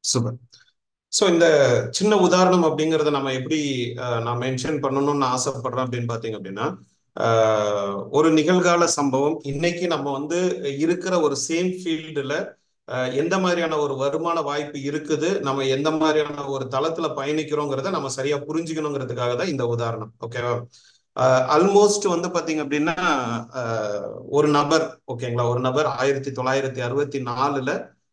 super so இந்த சின்ன உதாரணம் அப்படிங்கிறத நம்ம எப்படி அஹ், நான் மென்ஷன் பண்ணணும்னு ஆசைப்படுறேன் அப்படின்னு பார்த்தீங்க அப்படின்னா அஹ், ஒரு நிகழ்கால சம்பவம் இன்னைக்கு நம்ம வந்து இருக்கிற ஒரு சேம் ஃபீல்டுல எந்த மாதிரியான ஒரு வருமான வாய்ப்பு இருக்குது நம்ம எந்த மாதிரியான ஒரு தளத்துல பயணிக்கிறோங்கிறத நம்ம சரியா புரிஞ்சுக்கணுங்கிறதுக்காக தான் இந்த உதாரணம் ஓகேவா ஆல்மோஸ்ட் வந்து பாத்தீங்க அப்படின்னா அஹ், ஒரு நபர் ஓகேங்களா ஒரு நபர் ஆயிரத்தி தொள்ளாயிரத்தி அறுபத்தி நாலுல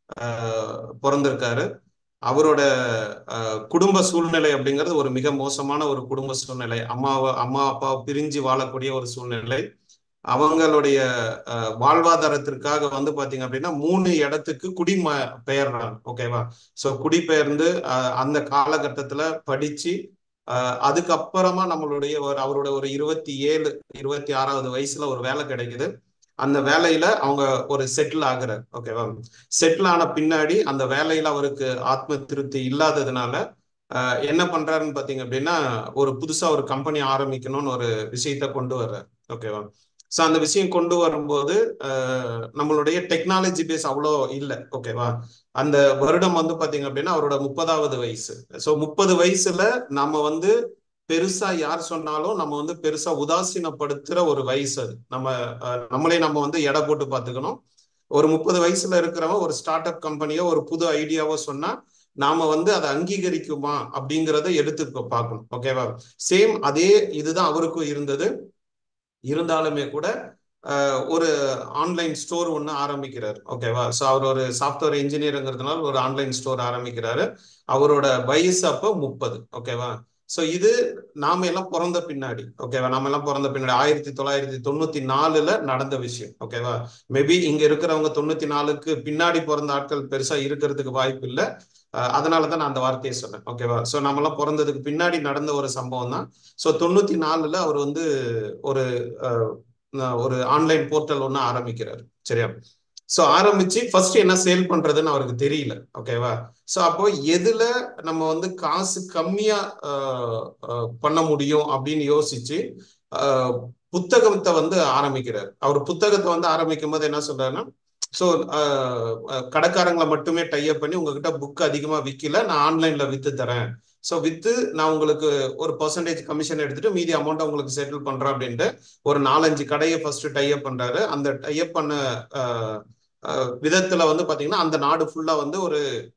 அஹ், பிறந்திருக்காரு அவரோட அஹ், குடும்ப சூழ்நிலை அப்படிங்கிறது ஒரு மிக மோசமான ஒரு குடும்ப சூழ்நிலை அம்மாவை அம்மா அப்பா பிரிஞ்சு வாழக்கூடிய ஒரு சூழ்நிலை அவங்களுடைய அஹ், வாழ்வாதாரத்திற்காக வந்து பாத்தீங்க அப்படின்னா மூணு இடத்துக்கு குடிம பெயர்றாங்க ஓகேவா சோ குடிபெயர்ந்து அஹ், அந்த காலகட்டத்துல படிச்சு அஹ், அதுக்கப்புறமா நம்மளுடைய ஒரு அவரோட ஒரு இருபத்தி ஏழு இருபத்தி ஆறாவது வயசுல ஒரு வேலை கிடைக்குது அந்த வேலையில அவங்க ஒரு செட்டில் ஆகுறாரு ஓகேவா செட்டில் ஆன பின்னாடி அந்த வேலையில அவருக்கு ஆத்ம திருப்தி இல்லாததுனால அஹ், என்ன பண்றாருன்னு பாத்தீங்க அப்படின்னா ஒரு புதுசா ஒரு கம்பெனி ஆரம்பிக்கணும்னு ஒரு விஷயத்த கொண்டு வர்றாரு ஓகேவா ஸோ அந்த விஷயம் கொண்டு வரும்போது அஹ், நம்மளுடைய டெக்னாலஜி பேஸ் அவ்வளோ இல்லை ஓகேவா அந்த வருடம் வந்து பாத்தீங்க அப்படின்னா அவரோட முப்பதாவது வயசு ஸோ முப்பது வயசுல நம்ம வந்து பெருசா யார் சொன்னாலும் நம்ம வந்து பெருசா உதாசீனப்படுத்துற ஒரு வயசு அது நம்ம அஹ், நம்மளே நம்ம வந்து எடை போட்டு பார்த்துக்கணும் ஒரு முப்பது வயசுல இருக்கிறவன் ஒரு ஸ்டார்ட் அப் கம்பெனியோ ஒரு புது ஐடியாவோ சொன்னா நாம வந்து அதை அங்கீகரிக்குமா அப்படிங்கிறத எடுத்து இப்ப பார்க்கணும் ஓகேவா சேம் அதே இதுதான் அவருக்கும் இருந்தது இருந்தாலுமே கூட அஹ், ஒரு ஆன்லைன் ஸ்டோர் ஒன்று ஆரம்பிக்கிறார் ஓகேவா ஸோ அவர் ஒரு சாஃப்ட்வேர் இன்ஜினியருங்கிறதுனால ஒரு ஆன்லைன் ஸ்டோர் ஆரம்பிக்கிறாரு அவரோட வயசு அப்போ முப்பது ஓகேவா ஸோ இது நாம எல்லாம் பிறந்த பின்னாடி ஓகேவா நாம எல்லாம் பிறந்த பின்னாடி ஆயிரத்தி தொள்ளாயிரத்தி தொண்ணூத்தி நாலுல நடந்த விஷயம் ஓகேவா மேபி இங்க இருக்கிறவங்க தொண்ணூத்தி நாலுக்கு பின்னாடி பிறந்த ஆட்கள் பெருசா இருக்கிறதுக்கு வாய்ப்பு இல்லை அதனால தான் நான் அந்த வார்த்தையை சொன்னேன் ஓகேவா ஸோ நம்மலாம் பிறந்ததுக்கு பின்னாடி நடந்த ஒரு சம்பவம் தான் ஸோ தொண்ணூத்தி நாலுல அவர் வந்து ஒரு அஹ், ஒரு ஆன்லைன் போர்ட்டல் ஒன்று ஆரம்பிக்கிறார் சரியா ஸோ ஆரம்பிச்சு ஃபர்ஸ்ட் என்ன சேல் பண்றதுன்னு அவருக்கு தெரியல ஓகேவா ஸோ அப்போ எதுல நம்ம வந்து காசு கம்மியா அஹ், அஹ், பண்ண முடியும் அப்படின்னு யோசிச்சு அஹ், புத்தகத்தை வந்து ஆரம்பிக்கிறார் அவர் புத்தகத்தை வந்து ஆரம்பிக்கும் போது என்ன சொல்றாருன்னா ஸோ கடைக்காரங்களை மட்டுமே டைப் பண்ணி உங்ககிட்ட புக் அதிகமா விற்கல நான் ஆன்லைன்ல வித்து தரேன் ஸோ வித்து நான் உங்களுக்கு ஒரு பர்சன்டேஜ் கமிஷன் எடுத்துட்டு மீதி அமௌண்ட் உங்களுக்கு செட்டில் பண்றேன் அப்படின்ட்டு ஒரு நாலஞ்சு கடையை ஃபர்ஸ்ட் டைப் பண்றாரு அந்த டைப் பண்ண அஹ், அஹ், விதத்துல வந்து பாத்தீங்கன்னா அந்த நாடு ஃபுல்லா வந்து ஒரு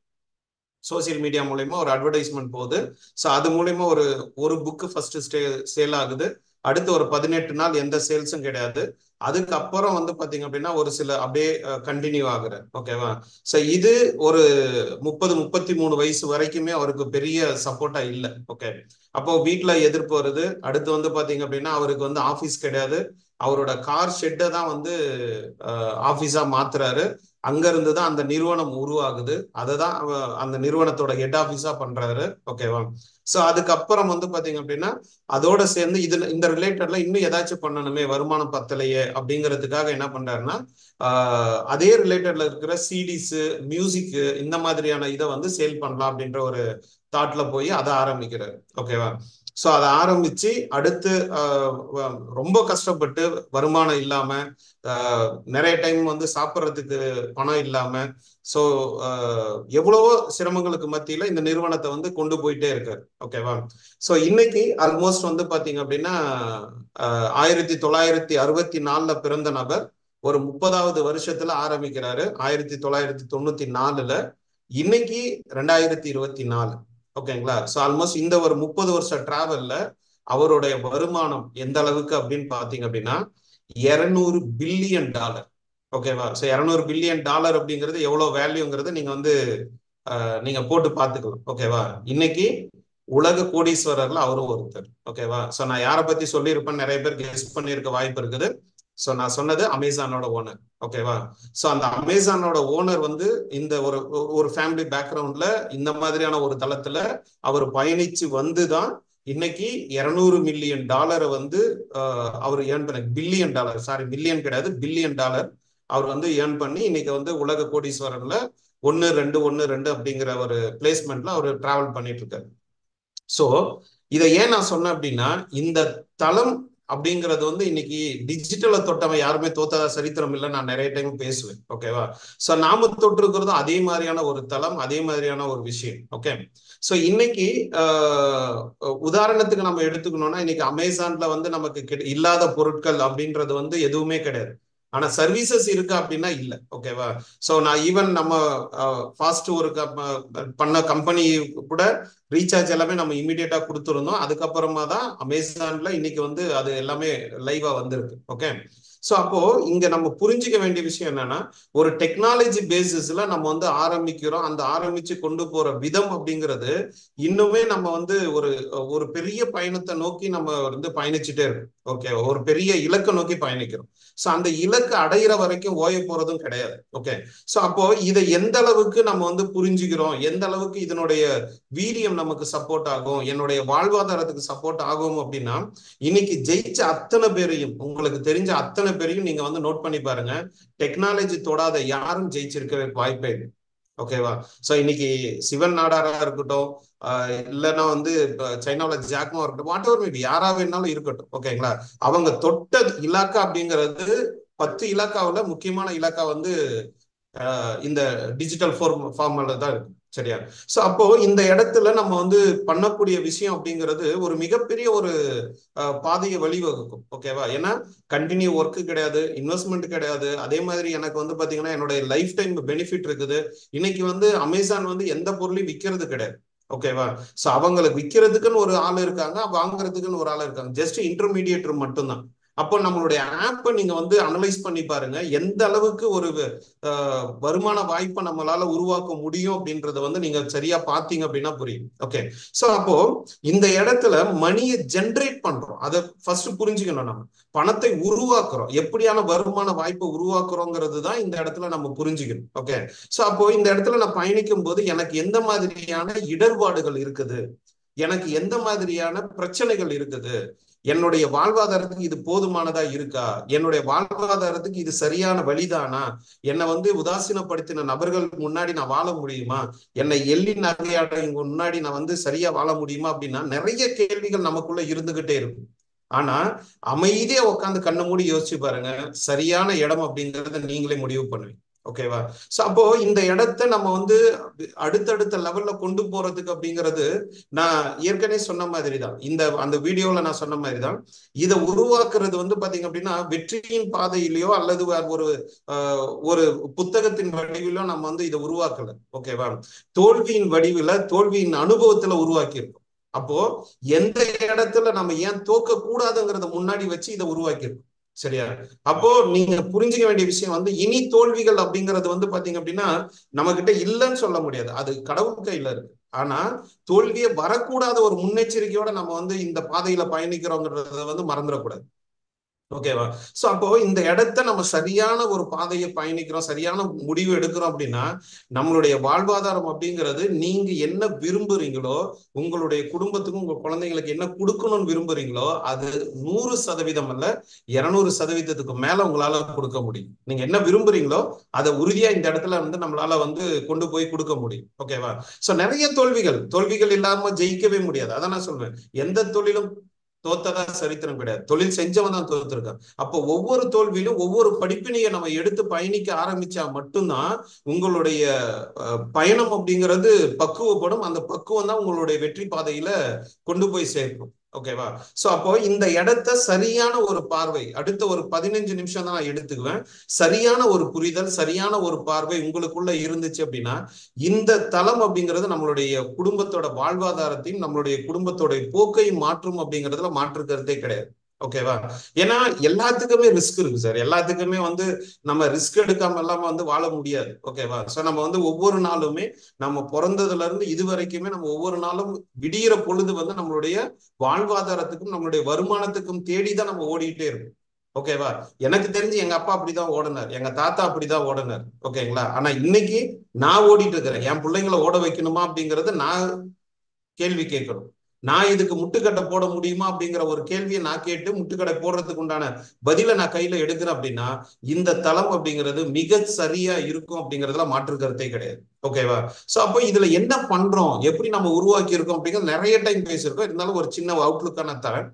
சோசியல் மீடியா மூலயமா ஒரு அட்வர்டைஸ்மெண்ட் போகுது ஸோ அது மூலயமா ஒரு ஒரு புக்கு ஃபர்ஸ்ட் ஸ்டே சேல் ஆகுது அடுத்து ஒரு பதினெட்டு நாள் எந்த சேல்ஸும் கிடையாது அதுக்கப்புறம் வந்து பாத்தீங்க அப்படின்னா ஒரு சில அப்படியே கண்டினியூ ஆகுற ஓகேவா ஸோ இது ஒரு முப்பது முப்பத்தி மூணு வயசு வரைக்குமே அவருக்கு பெரிய சப்போர்ட்டா இல்லை ஓகே அப்போ வீட்டுல எதிர்ப்பு வருது அடுத்து வந்து பாத்தீங்க அப்படின்னா அவருக்கு வந்து ஆபீஸ் கிடையாது அவரோட கார் ஷெட்டை தான் வந்து ஆபீஸா மாத்துறாரு அங்க இருந்து தான் அந்த நிறுவனம் உருவாகுது அதை தான் அவ- அந்த நிறுவனத்தோட ஹெட் ஆபீஸா பண்றாரு ஓகேவா சோ அதுக்கப்புறம் வந்து பாத்தீங்க அப்படின்னா அதோட சேர்ந்து இதுல இந்த ரிலேட்டட்ல இன்னும் ஏதாச்சும் பண்ணணுமே வருமானம் பத்தலையே அப்படிங்கிறதுக்காக என்ன பண்றாருன்னா ஆஹ் அதே ரிலேட்டட்ல இருக்கிற சிடிஸ் மியூசிக் இந்த மாதிரியான இதை வந்து சேல் பண்ணலாம் அப்படின்ற ஒரு தாட்ல போய் அதை ஆரம்பிக்கிறாரு ஓகேவா ஸோ அதை ஆரம்பிச்சு அடுத்து ஆஹ் வ- ரொம்ப கஷ்டப்பட்டு வருமானம் இல்லாம ஆஹ் நிறைய டைம் வந்து சாப்பிட்றதுக்கு பணம் இல்லாம ஸோ எவ்வளவோ சிரமங்களுக்கு மத்தியில இந்த நிறுவனத்தை வந்து கொண்டு போயிட்டே இருக்காரு ஓகேவா ஸோ இன்னைக்கு ஆல்மோஸ்ட் வந்து பாத்தீங்க அப்படின்னா ஆஹ் ஆயிரத்தி தொள்ளாயிரத்தி அறுபத்தி நாலுல பிறந்த நபர் ஒரு முப்பதாவது வருஷத்துல ஆரம்பிக்கிறாரு ஆயிரத்தி தொள்ளாயிரத்தி தொண்ணூத்தி நாலுல இன்னைக்கு ரெண்டாயிரத்தி இருபத்தி நாலு ஓகேங்களா ஸோ ஆல்மோஸ்ட் இந்த ஒரு முப்பது வருஷ டிராவல்ல அவருடைய வருமானம் எந்த அளவுக்கு அப்படின்னு பாத்தீங்க அப்படின்னா இருநூறு பில்லியன் டாலர் ஓகேவா ஸோ இரநூறு பில்லியன் டாலர் அப்படிங்கிறது எவ்வளவு வேல்யூங்கிறது நீங்க வந்து அஹ், நீங்க போட்டு பார்த்துக்கலாம் ஓகேவா இன்னைக்கு உலக கோடீஸ்வரர்ல அவரும் ஒருத்தர் ஓகேவா ஸோ நான் யாரை பத்தி சொல்லியிருப்பேன் நிறைய பேர் கெஸ் பண்ணியிருக்க வாய்ப்பு இருக்குது ஸோ நான் சொன்னது அமேசானோட ஓனர் ஓகேவா ஸோ அந்த அமேசானோட ஓனர் வந்து இந்த ஒரு ஒரு ஃபேமிலி பேக்ரவுண்ட்ல இந்த மாதிரியான ஒரு தளத்துல அவர் பயணிச்சு வந்து தான் இன்னைக்கு இருநூறு மில்லியன் டாலரை வந்து அஹ், அவர் ஏர்ன் பண்ண பில்லியன் டாலர் சாரி மில்லியன் கிடையாது பில்லியன் டாலர் அவர் வந்து ஏர்ன் பண்ணி இன்னைக்கு வந்து உலக கோடீஸ்வரர்ல ஒன்னு ரெண்டு ஒன்னு ரெண்டு அப்படிங்கிற ஒரு பிளேஸ்மெண்ட்ல அவர் டிராவல் பண்ணிட்டு இருக்காரு ஸோ இதை ஏன் நான் சொன்னேன் அப்படின்னா இந்த தளம் அப்படிங்கிறது வந்து இன்னைக்கு டிஜிட்டலை தொட்டவன் யாருமே தோத்ததா சரித்திரம் இல்லை நான் நிறைய டைம் பேசுவேன் ஓகேவா சோ நாம தொட்டிருக்கிறதும் அதே மாதிரியான ஒரு தளம் அதே மாதிரியான ஒரு விஷயம் ஓகே சோ இன்னைக்கு உதாரணத்துக்கு நம்ம எடுத்துக்கணும்னா இன்னைக்கு அமேசான்ல வந்து நமக்கு இல்லாத பொருட்கள் அப்படின்றது வந்து எதுவுமே கிடையாது ஆனா சர்வீசஸ் இருக்கு அப்படின்னா இல்ல ஓகேவா சோ நான் ஈவன் நம்ம ஃபாஸ்ட் ஒரு பண்ண கம்பெனி கூட ரீசார்ஜ் எல்லாமே நம்ம இமீடியட்டா கொடுத்துருந்தோம் அதுக்கப்புறமா தான் அமேசான்ல இன்னைக்கு வந்து அது எல்லாமே லைவா வந்திருக்கு ஓகே ஸோ அப்போ இங்க நம்ம புரிஞ்சுக்க வேண்டிய விஷயம் என்னன்னா ஒரு டெக்னாலஜி பேசிஸ்ல நம்ம வந்து ஆரம்பிக்கிறோம் அந்த ஆரம்பிச்சு கொண்டு போற விதம் அப்படிங்கிறது இன்னுமே நம்ம வந்து ஒரு ஒரு பெரிய பயணத்தை நோக்கி நம்ம வந்து பயணிச்சுட்டே இருக்கோம் ஓகே ஒரு பெரிய இலக்கை நோக்கி பயணிக்கிறோம் ஸோ அந்த இலக்கு அடையிற வரைக்கும் ஓய போறதும் கிடையாது ஓகே ஸோ அப்போ இதை எந்த அளவுக்கு நம்ம வந்து புரிஞ்சுக்கிறோம் எந்த அளவுக்கு இதனுடைய வீரியம் நமக்கு சப்போர்ட் ஆகும் என்னுடைய வாழ்வாதாரத்துக்கு சப்போர்ட் ஆகும் அப்படின்னா இன்னைக்கு ஜெயிச்ச அத்தனை பேரையும் உங்களுக்கு தெரிஞ்ச அத்தனை பேரையும் நீங்க வந்து நோட் பண்ணி பாருங்க டெக்னாலஜி தொடாத யாரும் ஜெயிச்சிருக்க வாய்ப்பே இல்லை ஓகேவா சோ இன்னைக்கு சிவன் நாடாரா இருக்கட்டும் இல்லைன்னா வந்து சைனாவில் ஜாக்மா இருக்கட்டும் வாட் எவர் மேபி யாரா வேணாலும் இருக்கட்டும் ஓகேங்களா அவங்க தொட்ட இலாக்கா அப்படிங்கிறது பத்து இலாக்காவுல முக்கியமான இலாக்கா வந்து இந்த டிஜிட்டல் ஃபார்ம் ஃபார்ம்ல தான் இருக்கு சரியா சோ அப்போ இந்த இடத்துல நம்ம வந்து பண்ணக்கூடிய விஷயம் அப்படிங்கிறது ஒரு மிகப்பெரிய ஒரு பாதையை வழிவகுக்கும் ஓகேவா ஏன்னா கண்டினியூ ஒர்க்கு கிடையாது இன்வெஸ்ட்மெண்ட் கிடையாது அதே மாதிரி எனக்கு வந்து பாத்தீங்கன்னா என்னுடைய லைஃப் டைம் பெனிஃபிட் இருக்குது இன்னைக்கு வந்து அமேசான் வந்து எந்த பொருளையும் விற்கிறது கிடையாது ஓகேவா சோ அவங்களுக்கு விற்கிறதுக்குன்னு ஒரு ஆள் இருக்காங்க வாங்குறதுக்குன்னு ஒரு ஆள் இருக்காங்க ஜஸ்ட் இன்டர்மீடியேட்டர் மட்டும்தான் அப்போ நம்மளுடைய ஆப்பை நீங்க வந்து அனலைஸ் பண்ணி பாருங்க எந்த அளவுக்கு ஒரு வருமான வாய்ப்பை நம்மளால உருவாக்க முடியும் அப்படின்றத வந்து நீங்க சரியா பாத்தீங்க அப்படின்னா புரியும் ஓகே சோ அப்போ இந்த இடத்துல மணியை ஜென்ரேட் பண்றோம் அதை ஃபர்ஸ்ட் புரிஞ்சுக்கணும் நம்ம பணத்தை உருவாக்குறோம் எப்படியான வருமான வாய்ப்பை உருவாக்குறோங்கிறது தான் இந்த இடத்துல நம்ம புரிஞ்சுக்கணும் ஓகே சோ அப்போ இந்த இடத்துல நான் பயணிக்கும் போது எனக்கு எந்த மாதிரியான இடர்பாடுகள் இருக்குது எனக்கு எந்த மாதிரியான பிரச்சனைகள் இருக்குது என்னுடைய வாழ்வாதாரத்துக்கு இது போதுமானதா இருக்கா என்னுடைய வாழ்வாதாரத்துக்கு இது சரியான வழிதானா என்னை வந்து உதாசீனப்படுத்தின நபர்கள் முன்னாடி நான் வாழ முடியுமா என்னை எள்ளி நகையாட முன்னாடி நான் வந்து சரியா வாழ முடியுமா அப்படின்னா நிறைய கேள்விகள் நமக்குள்ள இருந்துகிட்டே இருக்கும் ஆனா அமைதியா உட்காந்து கண்ணை மூடி யோசிச்சு பாருங்க சரியான இடம் அப்படிங்கறத நீங்களே முடிவு பண்ணுவீங்க ஓகேவா சோ அப்போ இந்த இடத்த நம்ம வந்து அடுத்தடுத்த லெவல்ல கொண்டு போறதுக்கு அப்படிங்கிறது நான் ஏற்கனவே சொன்ன மாதிரி தான் இந்த அந்த வீடியோல நான் சொன்ன மாதிரி தான் இதை உருவாக்குறது வந்து பாத்தீங்க அப்படின்னா வெற்றியின் பாதையிலயோ அல்லது ஒரு ஒரு புத்தகத்தின் வடிவிலோ நம்ம வந்து இதை உருவாக்கல ஓகேவா தோல்வியின் வடிவில தோல்வியின் அனுபவத்துல உருவாக்கி இருக்கோம் அப்போ எந்த இடத்துல நம்ம ஏன் தோக்க கூடாதுங்கிறத முன்னாடி வச்சு இதை உருவாக்கியிருக்கோம் சரியா அப்போ நீங்க புரிஞ்சுக்க வேண்டிய விஷயம் வந்து இனி தோல்விகள் அப்படிங்கிறது வந்து பாத்தீங்க அப்படின்னா நம்ம கிட்ட இல்லைன்னு சொல்ல முடியாது அது கடவுள் கையில இருக்கு ஆனா தோல்வியே வரக்கூடாத ஒரு முன்னெச்சரிக்கையோட நம்ம வந்து இந்த பாதையில பயணிக்கிறோங்கிறத வந்து மறந்துடக்கூடாது ஓகேவா சோ அப்போ இந்த இடத்த நம்ம சரியான ஒரு பாதையை பயணிக்கிறோம் சரியான முடிவு எடுக்கிறோம் அப்படின்னா நம்மளுடைய வாழ்வாதாரம் அப்படிங்கிறது நீங்க என்ன விரும்புறீங்களோ உங்களுடைய குடும்பத்துக்கும் உங்க குழந்தைங்களுக்கு என்ன கொடுக்கணும்னு விரும்புறீங்களோ அது நூறு சதவீதம் அல்ல இருநூறு சதவீதத்துக்கு மேல உங்களால கொடுக்க முடியும் நீங்க என்ன விரும்புறீங்களோ அதை உறுதியா இந்த இடத்துல வந்து நம்மளால வந்து கொண்டு போய் கொடுக்க முடியும் ஓகேவா சோ நிறைய தோல்விகள் தோல்விகள் இல்லாம ஜெயிக்கவே முடியாது அதான் நான் சொல்வேன் எந்த தொழிலும் தோத்ததா சரித்திரம் கிடையாது தொழில் செஞ்சவன் தான் தோத்துருக்கான் அப்போ ஒவ்வொரு தோல்வியிலும் ஒவ்வொரு படிப்பினையை நம்ம எடுத்து பயணிக்க ஆரம்பிச்சா மட்டும்தான் உங்களுடைய பயணம் அப்படிங்கிறது பக்குவப்படும் அந்த பக்குவம் தான் உங்களுடைய வெற்றி பாதையில கொண்டு போய் சேர்க்கும் ஓகேவா சோ அப்போ இந்த இடத்த சரியான ஒரு பார்வை அடுத்த ஒரு பதினஞ்சு நிமிஷம் தான் நான் எடுத்துக்குவேன் சரியான ஒரு புரிதல் சரியான ஒரு பார்வை உங்களுக்குள்ள இருந்துச்சு அப்படின்னா இந்த தளம் அப்படிங்கிறது நம்மளுடைய குடும்பத்தோட வாழ்வாதாரத்தையும் நம்மளுடைய குடும்பத்தோட போக்கையும் மாற்றும் அப்படிங்கிறதுல மாற்று கருத்தே கிடையாது ஓகேவா ஏன்னா எல்லாத்துக்குமே ரிஸ்க் இருக்கு சார் எல்லாத்துக்குமே வந்து நம்ம ரிஸ்க் எடுக்காம எல்லாம் வந்து வாழ முடியாது ஓகேவா சோ நம்ம வந்து ஒவ்வொரு நாளுமே நம்ம பிறந்ததுல இருந்து இது வரைக்குமே நம்ம ஒவ்வொரு நாளும் விடியிற பொழுது வந்து நம்மளுடைய வாழ்வாதாரத்துக்கும் நம்மளுடைய வருமானத்துக்கும் தேடிதான் நம்ம ஓடிட்டே இருக்கோம் ஓகேவா எனக்கு தெரிஞ்சு எங்க அப்பா அப்படிதான் ஓடினார் எங்க தாத்தா அப்படிதான் ஓடினார் ஓகேங்களா ஆனா இன்னைக்கு நான் ஓடிட்டு இருக்கிறேன் என் பிள்ளைங்களை ஓட வைக்கணுமா அப்படிங்கறது நான் கேள்வி கேட்கணும் நான் இதுக்கு முட்டுக்கட்டை போட முடியுமா அப்படிங்கிற ஒரு கேள்வியை நான் கேட்டு முட்டுக்கடை போடுறதுக்கு உண்டான பதில நான் கையில எடுக்கிறேன் அப்படின்னா இந்த தளம் அப்படிங்கிறது மிக சரியா இருக்கும் அப்படிங்கறதுல மாற்று கருத்தே கிடையாது ஓகேவா சோ அப்போ இதுல என்ன பண்றோம் எப்படி நம்ம உருவாக்கி இருக்கோம் அப்படிங்கிறது நிறைய டைம் பேசியிருக்கோம் இருந்தாலும் ஒரு சின்ன அவுட்லுக்கா நான் தரேன்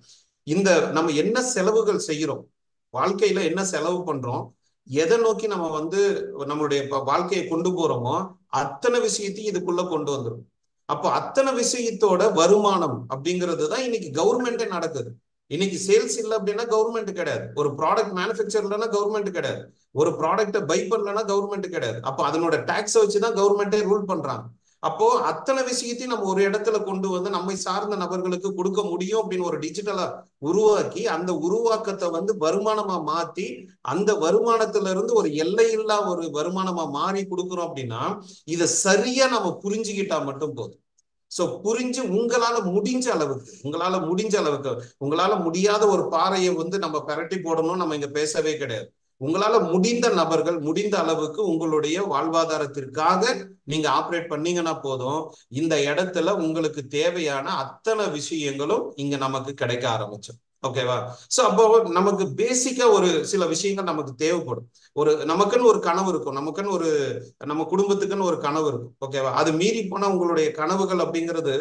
இந்த நம்ம என்ன செலவுகள் செய்யறோம் வாழ்க்கையில என்ன செலவு பண்றோம் எதை நோக்கி நம்ம வந்து நம்மளுடைய வாழ்க்கையை கொண்டு போறோமோ அத்தனை விஷயத்தையும் இதுக்குள்ள கொண்டு வந்துடும் அப்போ அத்தனை விஷயத்தோட வருமானம் அப்படிங்கிறது தான் இன்னைக்கு கவர்மெண்டே நடக்குது இன்னைக்கு சேல்ஸ் இல்லை அப்படின்னா கவர்மெண்ட் கிடையாது ஒரு ப்ராடக்ட் மேனுஃபேக்சர் இல்லைன்னா கவர்மெண்ட் கிடையாது ஒரு ப்ராடக்ட்டை பை பண்ணலன்னா கவர்மெண்ட் கிடையாது அப்போ அதனோட டேக்ஸை வச்சு தான் கவர்மெண்டே ரூல் பண்றாங்க அப்போ அத்தனை விஷயத்தையும் நம்ம ஒரு இடத்துல கொண்டு வந்து நம்மை சார்ந்த நபர்களுக்கு கொடுக்க முடியும் அப்படின்னு ஒரு டிஜிட்டலா உருவாக்கி அந்த உருவாக்கத்தை வந்து வருமானமா மாத்தி அந்த வருமானத்துல இருந்து ஒரு எல்லையில்லா ஒரு வருமானமா மாறி கொடுக்குறோம் அப்படின்னா இதை சரியா நம்ம புரிஞ்சுக்கிட்டா மட்டும் போதும் சோ புரிஞ்சு உங்களால முடிஞ்ச அளவுக்கு உங்களால முடிஞ்ச அளவுக்கு உங்களால முடியாத ஒரு பாறையை வந்து நம்ம பரட்டி போடணும் நம்ம இங்க பேசவே கிடையாது உங்களால முடிந்த நபர்கள் முடிந்த அளவுக்கு உங்களுடைய வாழ்வாதாரத்திற்காக நீங்க ஆப்ரேட் பண்ணீங்கன்னா போதும் இந்த இடத்துல உங்களுக்கு தேவையான அத்தனை விஷயங்களும் இங்க நமக்கு கிடைக்க ஆரம்பிச்சோம் ஓகேவா சோ அப்போ நமக்கு பேசிக்கா ஒரு சில விஷயங்கள் நமக்கு தேவைப்படும் ஒரு நமக்குன்னு ஒரு கனவு இருக்கும் நமக்குன்னு ஒரு நம்ம குடும்பத்துக்குன்னு ஒரு கனவு இருக்கும் ஓகேவா அது மீறி போனா உங்களுடைய கனவுகள் அப்படிங்கிறது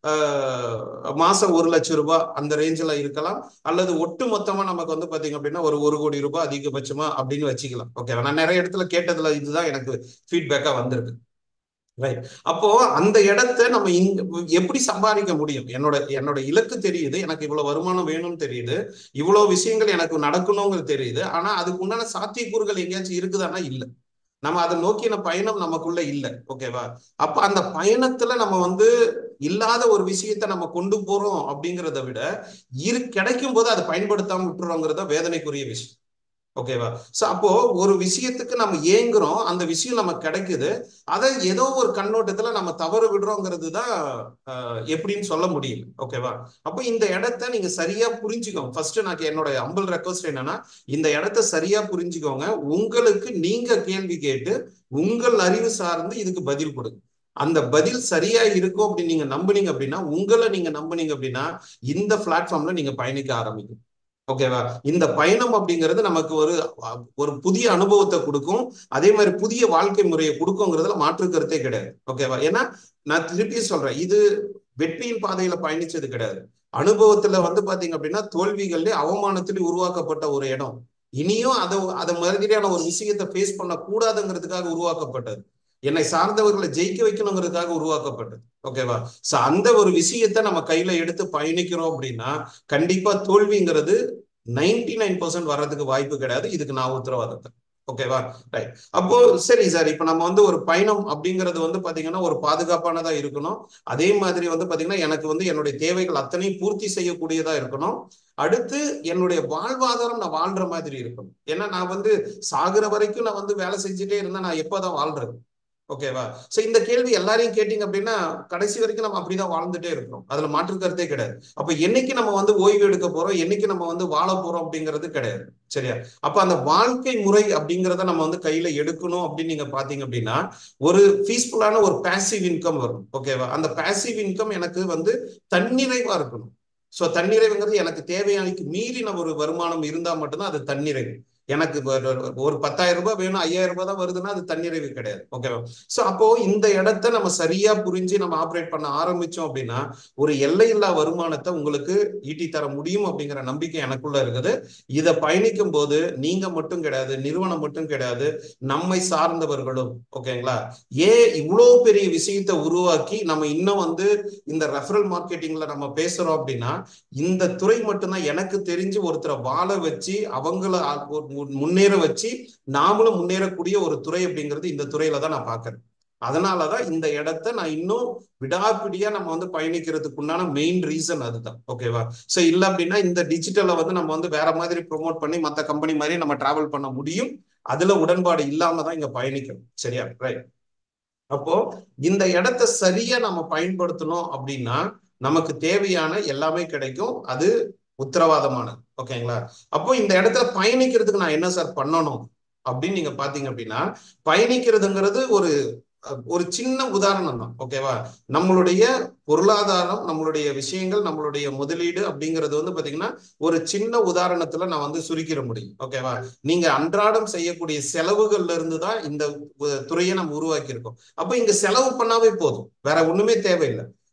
மாசம் ஒரு லட்சம் ரூபாய் அந்த ரேஞ்சில் இருக்கலாம் அல்லது ஒட்டு மொத்தமா நமக்கு வந்து பாத்தீங்க அப்படின்னா ஒரு ஒரு கோடி ரூபாய் அதிகபட்சமா அப்படின்னு வச்சுக்கலாம் ஓகேவா நான் நிறைய இடத்துல கேட்டதுல இதுதான் எனக்கு ஃபீட்பேக்கா வந்திருக்கு ரைட் அப்போ அந்த இடத்த நம்ம இங்க எப்படி சம்பாதிக்க முடியும் என்னோட என்னோட இலக்கு தெரியுது எனக்கு இவ்வளவு வருமானம் வேணும்னு தெரியுது இவ்வளவு விஷயங்கள் எனக்கு நடக்கணுங்கிறது தெரியுது ஆனா அதுக்கு உண்டான சாத்தியக்கூறுகள் எங்கேயாச்சும் இருக்குதானா இல்லை நம்ம அதை நோக்கின பயணம் நமக்குள்ள இல்லை ஓகேவா அப்ப அந்த பயணத்துல நம்ம வந்து இல்லாத ஒரு விஷயத்த நம்ம கொண்டு போறோம் அப்படிங்கிறத விட இரு கிடைக்கும் போது அதை பயன்படுத்தாம விட்டுறோங்கிறத வேதனைக்குரிய விஷயம் ஓகேவா சோ அப்போ ஒரு விஷயத்துக்கு நம்ம ஏங்குறோம் அந்த விஷயம் நமக்கு கிடைக்குது அதை ஏதோ ஒரு கண்ணோட்டத்துல நம்ம தவறு விடுறோங்கிறது தான் எப்படின்னு சொல்ல முடியல ஓகேவா அப்போ இந்த இடத்த நீங்க சரியா புரிஞ்சுக்கோங்க ஃபர்ஸ்ட் நான் என்னோட அம்பல் ரெக்வஸ்ட் என்னன்னா இந்த இடத்த சரியா புரிஞ்சுக்கோங்க உங்களுக்கு நீங்க கேள்வி கேட்டு உங்கள் அறிவு சார்ந்து இதுக்கு பதில் கொடுங்க அந்த பதில் சரியா இருக்கும் அப்படின்னு நீங்க நம்புனீங்க அப்படின்னா உங்களை நீங்க நம்புனீங்க அப்படின்னா இந்த பிளாட்ஃபார்ம்ல நீங்க பயணிக்க ஆரம்பிக்கும் ஓகேவா இந்த பயணம் அப்படிங்கிறது நமக்கு ஒரு ஒரு புதிய அனுபவத்தை கொடுக்கும் அதே மாதிரி புதிய வாழ்க்கை முறையை கொடுக்குங்கிறதுல மாற்று கருத்தே கிடையாது ஓகேவா ஏன்னா நான் திருப்பி சொல்றேன் இது வெற்றியின் பாதையில பயணிச்சது கிடையாது அனுபவத்துல வந்து பாத்தீங்க அப்படின்னா தோல்விகள்ல அவமானத்திலே உருவாக்கப்பட்ட ஒரு இடம் இனியும் அதை அதை மாதிரியான ஒரு விஷயத்தை ஃபேஸ் பண்ண கூடாதுங்கிறதுக்காக உருவாக்கப்பட்டது என்னை சார்ந்தவர்களை ஜெயிக்க வைக்கணுங்கிறதுக்காக உருவாக்கப்பட்டது ஓகேவா சோ அந்த ஒரு விஷயத்த நம்ம கையில எடுத்து பயணிக்கிறோம் அப்படின்னா கண்டிப்பா தோல்விங்கிறது நைன்டி நைன் பர்சன்ட் வர்றதுக்கு வாய்ப்பு கிடையாது இதுக்கு நான் உத்தரவாதத்தை ஓகேவா ரைட் அப்போ சரி சார் இப்ப நம்ம வந்து ஒரு பயணம் அப்படிங்கிறது வந்து பாத்தீங்கன்னா ஒரு பாதுகாப்பானதா இருக்கணும் அதே மாதிரி வந்து பாத்தீங்கன்னா எனக்கு வந்து என்னுடைய தேவைகள் அத்தனையும் பூர்த்தி செய்யக்கூடியதா இருக்கணும் அடுத்து என்னுடைய வாழ்வாதாரம் நான் வாழ்ற மாதிரி இருக்கணும் ஏன்னா நான் வந்து சாகுற வரைக்கும் நான் வந்து வேலை செஞ்சுட்டே இருந்தா நான் எப்போதான் வாழ்றது ஓகேவா சோ இந்த கேள்வி எல்லாரையும் கேட்டீங்க அப்படின்னா கடைசி வரைக்கும் நம்ம அப்படிதான் வாழ்ந்துட்டே இருக்கிறோம் அதுல மாற்று கருத்தே கிடையாது அப்ப என்னைக்கு நம்ம வந்து ஓய்வு எடுக்க போறோம் என்னைக்கு நம்ம வந்து வாழ போறோம் அப்படிங்கிறது கிடையாது சரியா அப்ப அந்த வாழ்க்கை முறை அப்படிங்கிறத நம்ம வந்து கையில எடுக்கணும் அப்படின்னு நீங்க பாத்தீங்க அப்படின்னா ஒரு பீஸ்ஃபுல்லான ஒரு பேசிவ் இன்கம் வரும் ஓகேவா அந்த பேசிவ் இன்கம் எனக்கு வந்து தன்னிறைவா இருக்கணும் சோ தன்னிறைவுங்கிறது எனக்கு தேவையானக்கு மீறின ஒரு வருமானம் இருந்தா மட்டும்தான் அது தன்னிறைவு எனக்கு ஒரு பத்தாயிரம் ரூபாய் வேணும் ஐயாயிரம் ரூபாய் தான் வருதுன்னா அது தன்னிறைவு கிடையாது ஓகேவா சோ அப்போ இந்த இடத்த நம்ம சரியா புரிஞ்சு நம்ம ஆப்ரேட் பண்ண ஆரம்பிச்சோம் அப்படின்னா ஒரு எல்லையில்லா வருமானத்தை உங்களுக்கு ஈட்டி தர முடியும் அப்படிங்கிற நம்பிக்கை எனக்குள்ள இருக்குது இதை பயணிக்கும் போது நீங்க மட்டும் கிடையாது நிறுவனம் மட்டும் கிடையாது நம்மை சார்ந்தவர்களும் ஓகேங்களா ஏன் இவ்வளவு பெரிய விஷயத்தை உருவாக்கி நம்ம இன்னும் வந்து இந்த ரெஃபரல் மார்க்கெட்டிங்ல நம்ம பேசுறோம் அப்படின்னா இந்த துறை மட்டும்தான் எனக்கு தெரிஞ்சு ஒருத்தரை வாழ வச்சு அவங்கள முன்னேற வச்சு நாமளும் முன்னேறக்கூடிய ஒரு துறை அப்படிங்கிறது இந்த துறையில தான் நான் பாக்குறேன் அதனாலதான் இந்த இடத்த நான் இன்னும் விடாப்பிடியா நம்ம வந்து பயணிக்கிறதுக்கு உண்டான மெயின் ரீசன் அதுதான் ஓகேவா சோ இல்ல அப்படின்னா இந்த டிஜிட்டலை வந்து நம்ம வந்து வேற மாதிரி ப்ரொமோட் பண்ணி மத்த கம்பெனி மாதிரி நம்ம டிராவல் பண்ண முடியும் அதுல உடன்பாடு இல்லாம தான் இங்க பயணிக்கணும் சரியா ரைட் அப்போ இந்த இடத்த சரியா நம்ம பயன்படுத்தணும் அப்படின்னா நமக்கு தேவையான எல்லாமே கிடைக்கும் அது உத்தரவாதமானது ஓகேங்களா அப்போ இந்த இடத்துல பயணிக்கிறதுக்கு நான் என்ன சார் பண்ணணும் அப்படின்னு நீங்க பாத்தீங்க அப்படின்னா பயணிக்கிறதுங்கிறது ஒரு ஒரு சின்ன உதாரணம் தான் ஓகேவா நம்மளுடைய பொருளாதாரம் நம்மளுடைய விஷயங்கள் நம்மளுடைய முதலீடு அப்படிங்கிறது வந்து பாத்தீங்கன்னா ஒரு சின்ன உதாரணத்துல நான் வந்து சுருக்கிட முடியும் ஓகேவா நீங்க அன்றாடம் செய்யக்கூடிய செலவுகள்ல இருந்து தான் இந்த துறையை நம்ம உருவாக்கி இருக்கோம் அப்ப இங்க செலவு பண்ணாவே போதும் வேற ஒண்ணுமே தேவையில்லை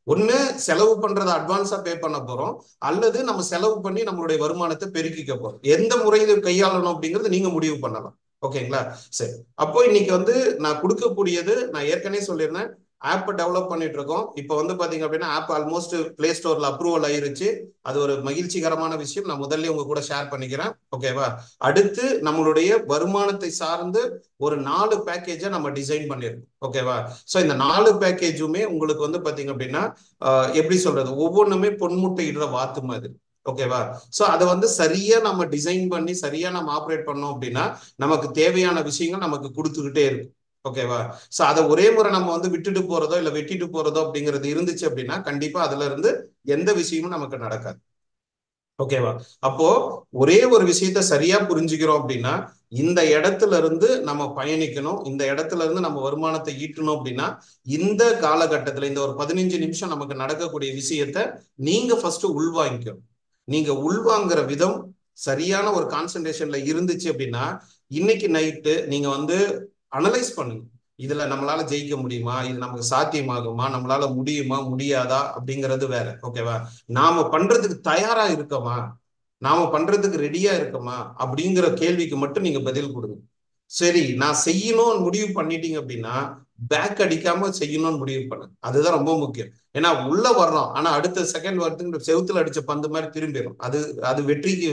ஒண்ணு செலவு பண்றதை அட்வான்ஸா பே பண்ண போறோம் அல்லது நம்ம செலவு பண்ணி நம்மளுடைய வருமானத்தை பெருக்கிக்க போறோம் எந்த முறையில் கையாளணும் அப்படிங்கறது நீங்க முடிவு பண்ணலாம் ஓகேங்களா சரி அப்போ இன்னைக்கு வந்து நான் கொடுக்கக்கூடியது நான் ஏற்கனவே சொல்லியிருந்தேன் ஆப் டெவலப் பண்ணிட்டு இருக்கோம் இப்போ வந்து பாத்தீங்க அப்படின்னா ஆப் ஆல்மோஸ்ட் பிளே ஸ்டோர்ல அப்ரூவல் ஆயிருச்சு அது ஒரு மகிழ்ச்சிகரமான விஷயம் நான் முதல்ல உங்க கூட ஷேர் பண்ணிக்கிறேன் ஓகேவா அடுத்து நம்மளுடைய வருமானத்தை சார்ந்து ஒரு நாலு பேக்கேஜை நம்ம டிசைன் பண்ணிருக்கோம் ஓகேவா ஸோ இந்த நாலு பேக்கேஜுமே உங்களுக்கு வந்து பாத்தீங்க அப்படின்னா எப்படி சொல்றது ஒவ்வொன்றுமே பொன்முட்டை இடுற வாத்து மாதிரி ஓகேவா சோ அதை வந்து சரியா நம்ம டிசைன் பண்ணி சரியா நம்ம ஆப்ரேட் பண்ணோம் அப்படின்னா நமக்கு தேவையான விஷயங்கள் நமக்கு கொடுத்துக்கிட்டே இருக்கும் ஓகேவா சோ அதை ஒரே முறை நம்ம வந்து விட்டுட்டு போறதோ இல்ல வெட்டிட்டு போறதோ அப்படிங்கிறது இருந்துச்சு அப்படின்னா கண்டிப்பா அதுல இருந்து எந்த விஷயமும் நமக்கு நடக்காது ஓகேவா அப்போ ஒரே ஒரு விஷயத்த சரியா புரிஞ்சுக்கிறோம் அப்படின்னா இந்த இடத்துல இருந்து நம்ம பயணிக்கணும் இந்த இடத்துல இருந்து நம்ம வருமானத்தை ஈட்டணும் அப்படின்னா இந்த காலகட்டத்துல இந்த ஒரு பதினஞ்சு நிமிஷம் நமக்கு நடக்கக்கூடிய விஷயத்த நீங்க ஃபர்ஸ்ட் உள்வாங்கிக்கணும் நீங்க உள்வாங்குற விதம் சரியான ஒரு கான்சன்ட்ரேஷன்ல இருந்துச்சு அப்படின்னா இன்னைக்கு நைட்டு நீங்க வந்து அனலைஸ் பண்ணுங்க இதுல நம்மளால ஜெயிக்க முடியுமா இது நமக்கு சாத்தியமாகுமா நம்மளால முடியுமா முடியாதா அப்படிங்கிறது வேற ஓகேவா நாம பண்றதுக்கு தயாரா இருக்கோமா நாம பண்றதுக்கு ரெடியா இருக்கோமா அப்படிங்கிற கேள்விக்கு மட்டும் நீங்க பதில் கொடுங்க சரி நான் செய்யணும்னு முடிவு பண்ணிட்டீங்க அப்படின்னா பேக் அடிக்காம செய்யணும்னு முடிவு பண்ணு அதுதான் ரொம்ப முக்கியம் ஏன்னா உள்ள வர்றோம் ஆனா அடுத்த செகண்ட் வரதுக்கு செவுத்துல அடிச்ச பந்து மாதிரி திரும்பிடும் அது அது வெற்றிக்கு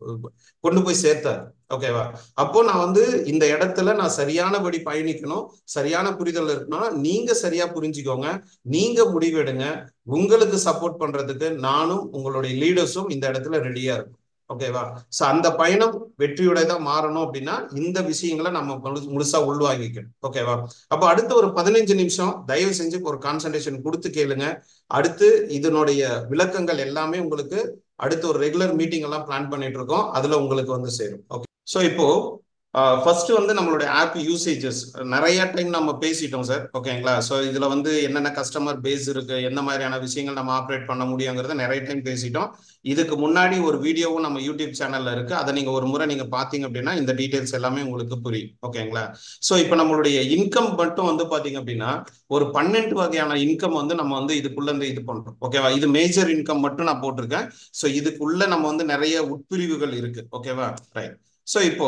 கொண்டு போய் சேர்த்தாரு ஓகேவா அப்போ நான் வந்து இந்த இடத்துல நான் சரியானபடி பயணிக்கணும் சரியான புரிதல் இருக்கணும் நீங்க சரியா புரிஞ்சுக்கோங்க நீங்க முடிவெடுங்க உங்களுக்கு சப்போர்ட் பண்றதுக்கு நானும் உங்களுடைய லீடர்ஸும் இந்த இடத்துல ரெடியா இருக்கும் ஓகேவா சோ அந்த பயணம் வெற்றியோட தான் மாறணும் அப்படின்னா இந்த விஷயங்களை நம்ம முழுசா உள்வாங்கிக்கணும் ஓகேவா அப்போ அடுத்த ஒரு பதினஞ்சு நிமிஷம் தயவு செஞ்சு ஒரு கான்சன்ட்ரேஷன் கொடுத்து கேளுங்க அடுத்து இதனுடைய விளக்கங்கள் எல்லாமே உங்களுக்கு அடுத்து ஒரு ரெகுலர் மீட்டிங் எல்லாம் பிளான் பண்ணிட்டு இருக்கோம் அதுல உங்களுக்கு வந்து சேரும் ஓகே ஸோ இப்போ ஃபர்ஸ்ட் வந்து நம்மளுடைய ஆப் யூசேஜஸ் நிறைய டைம் நம்ம பேசிட்டோம் சார் ஓகேங்களா ஸோ இதுல வந்து என்னென்ன கஸ்டமர் பேஸ் இருக்கு எந்த மாதிரியான விஷயங்கள் நம்ம ஆப்ரேட் பண்ண முடியுங்கிறத நிறைய டைம் பேசிட்டோம் இதுக்கு முன்னாடி ஒரு வீடியோவும் நம்ம யூடியூப் சேனல்ல இருக்கு அதை நீங்க ஒரு முறை நீங்க பாத்தீங்க அப்படின்னா இந்த டீடைல்ஸ் எல்லாமே உங்களுக்கு புரியும் ஓகேங்களா ஸோ இப்போ நம்மளுடைய இன்கம் மட்டும் வந்து பாத்தீங்க அப்படின்னா ஒரு பன்னெண்டு வகையான இன்கம் வந்து நம்ம வந்து இதுக்குள்ள இருந்து இது பண்றோம் ஓகேவா இது மேஜர் இன்கம் மட்டும் நான் போட்டிருக்கேன் ஸோ இதுக்குள்ள நம்ம வந்து நிறைய உட்பிரிவுகள் இருக்கு ஓகேவா ரைட் ஸோ இப்போ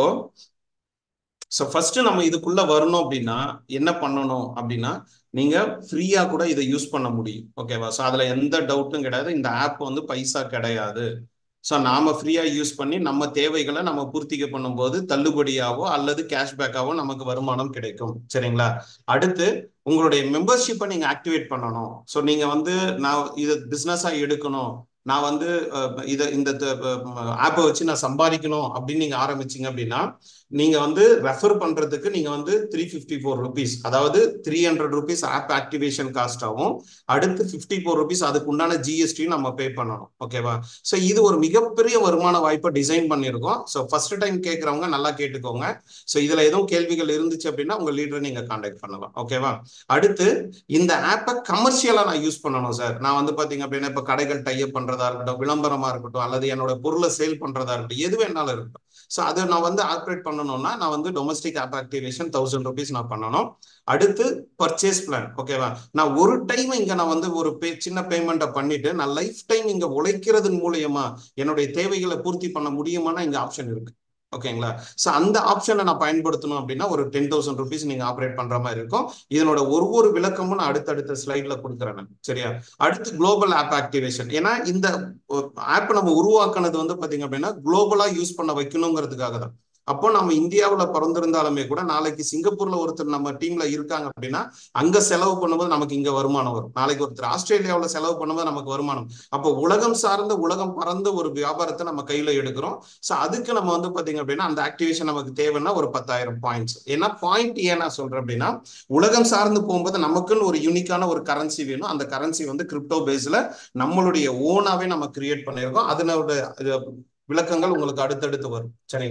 ஸோ ஃபர்ஸ்ட் நம்ம இதுக்குள்ள வரணும் அப்படின்னா என்ன பண்ணணும் அப்படின்னா நீங்க ஃப்ரீயா கூட இதை யூஸ் பண்ண முடியும் ஓகேவா ஸோ அதுல எந்த டவுட்டும் கிடையாது இந்த ஆப் வந்து பைசா கிடையாது ஸோ நாம ஃப்ரீயா யூஸ் பண்ணி நம்ம தேவைகளை நம்ம பூர்த்திக்க பண்ணும்போது தள்ளுபடியாவோ அல்லது கேஷ்பேக்காவோ நமக்கு வருமானம் கிடைக்கும் சரிங்களா அடுத்து உங்களுடைய மெம்பர்ஷிப்பை நீங்க ஆக்டிவேட் பண்ணணும் ஸோ நீங்க வந்து நான் இதை பிஸ்னஸா எடுக்கணும் நான் வந்து இதை இந்த ஆப்பை வச்சு நான் சம்பாதிக்கணும் அப்படின்னு நீங்க ஆரம்பிச்சீங்க அப்படின்னா நீங்க வந்து ரெஃபர் பண்றதுக்கு நீங்க வந்து த்ரீ ஃபிஃப்டி ஃபோர் ருபீஸ் அதாவது three hundred rupees app activation காஸ்டாகவும் அடுத்து ஃபிஃப்டி ஃபோர் ருபீஸ் அதுக்கு உண்டான ஜிஎஸ்டியும் நம்ம பே பண்ணணும் ஓகேவா ஸோ இது ஒரு மிகப்பெரிய வருமான வாய்ப்பை டிசைன் பண்ணியிருக்கோம் ஸோ ஃபர்ஸ்ட் டைம் கேட்கறவங்க நல்லா கேட்டுக்கோங்க ஸோ இதுல எதுவும் கேள்விகள் இருந்துச்சு அப்படின்னா உங்க லீடரை நீங்க கான்டாக்ட் பண்ணலாம் ஓகேவா அடுத்து இந்த ஆப்பை கமர்ஷியலா நான் யூஸ் பண்ணணும் சார் நான் வந்து பாத்தீங்க அப்படின்னா இப்ப கடைகள் டைப் பண்றதா இருக்கட்டும் விளம்பரமா இருக்கட்டும் அல்லது என்னோட பொருளை சேல் பண்றதா இருக்கட்டும் எது வேணாலும் இருக்கட்டும் ஸோ அதை நான் வந்து ஆப்ரேட் பண்ணணும்னா நான் வந்து domestic app activation thousand rupees நான் பண்ணணும் அடுத்து பர்ச்சேஸ் பிளான் ஓகேவா நான் ஒரு டைம் இங்க நான் வந்து ஒரு பே சின்ன பேமெண்ட்டை பண்ணிட்டு நான் லைஃப் டைம் இங்க உழைக்கிறதன் மூலியமா என்னுடைய தேவைகளை பூர்த்தி பண்ண முடியுமானா இங்க ஆப்ஷன் இருக்கு ஓகேங்களா ஸோ அந்த ஆப்ஷனை நான் பயன்படுத்தணும் அப்படின்னா ஒரு டென் தௌசண்ட் ருபீஸ் நீங்க ஆப்ரேட் பண்ற மாதிரி இருக்கும் இதனோட ஒரு ஒரு விளக்கமும் நான் அடுத்தடுத்த ஸ்லைட்ல கொடுக்குறேன் சரியா அடுத்து குளோபல் ஆப் ஆக்டிவேஷன் ஏன்னா இந்த ஆப் நம்ம உருவாக்குனது வந்து பாத்தீங்க அப்படின்னா குளோபலா யூஸ் பண்ண வைக்கணுங்கிறதுக்காக தான் அப்போ நம்ம இந்தியாவில் பிறந்திருந்தாலுமே கூட நாளைக்கு சிங்கப்பூர்ல ஒருத்தர் நம்ம டீம்ல இருக்காங்க அப்படின்னா அங்க செலவு பண்ணும்போது நமக்கு இங்க வருமானம் வரும் நாளைக்கு ஒருத்தர் ஆஸ்திரேலியாவில் செலவு பண்ணும்போது நமக்கு வருமானம் அப்போ உலகம் சார்ந்த உலகம் பறந்த ஒரு வியாபாரத்தை நம்ம கையில எடுக்கிறோம் ஸோ அதுக்கு நம்ம வந்து பாத்தீங்க அப்படின்னா அந்த ஆக்டிவேஷன் நமக்கு தேவைன்னா ஒரு பத்தாயிரம் பாயிண்ட்ஸ் ஏன்னா பாயிண்ட் ஏன் நான் சொல்றேன் அப்படின்னா உலகம் சார்ந்து போகும்போது நமக்குன்னு ஒரு யூனிக்கான ஒரு கரன்சி வேணும் அந்த கரன்சி வந்து கிரிப்டோ பேஸ்ல நம்மளுடைய ஓனாவே நம்ம கிரியேட் பண்ணியிருக்கோம் அதனோட விளக்கங்கள் உங்களுக்கு அடுத்தடுத்து வரும் சரிங்களா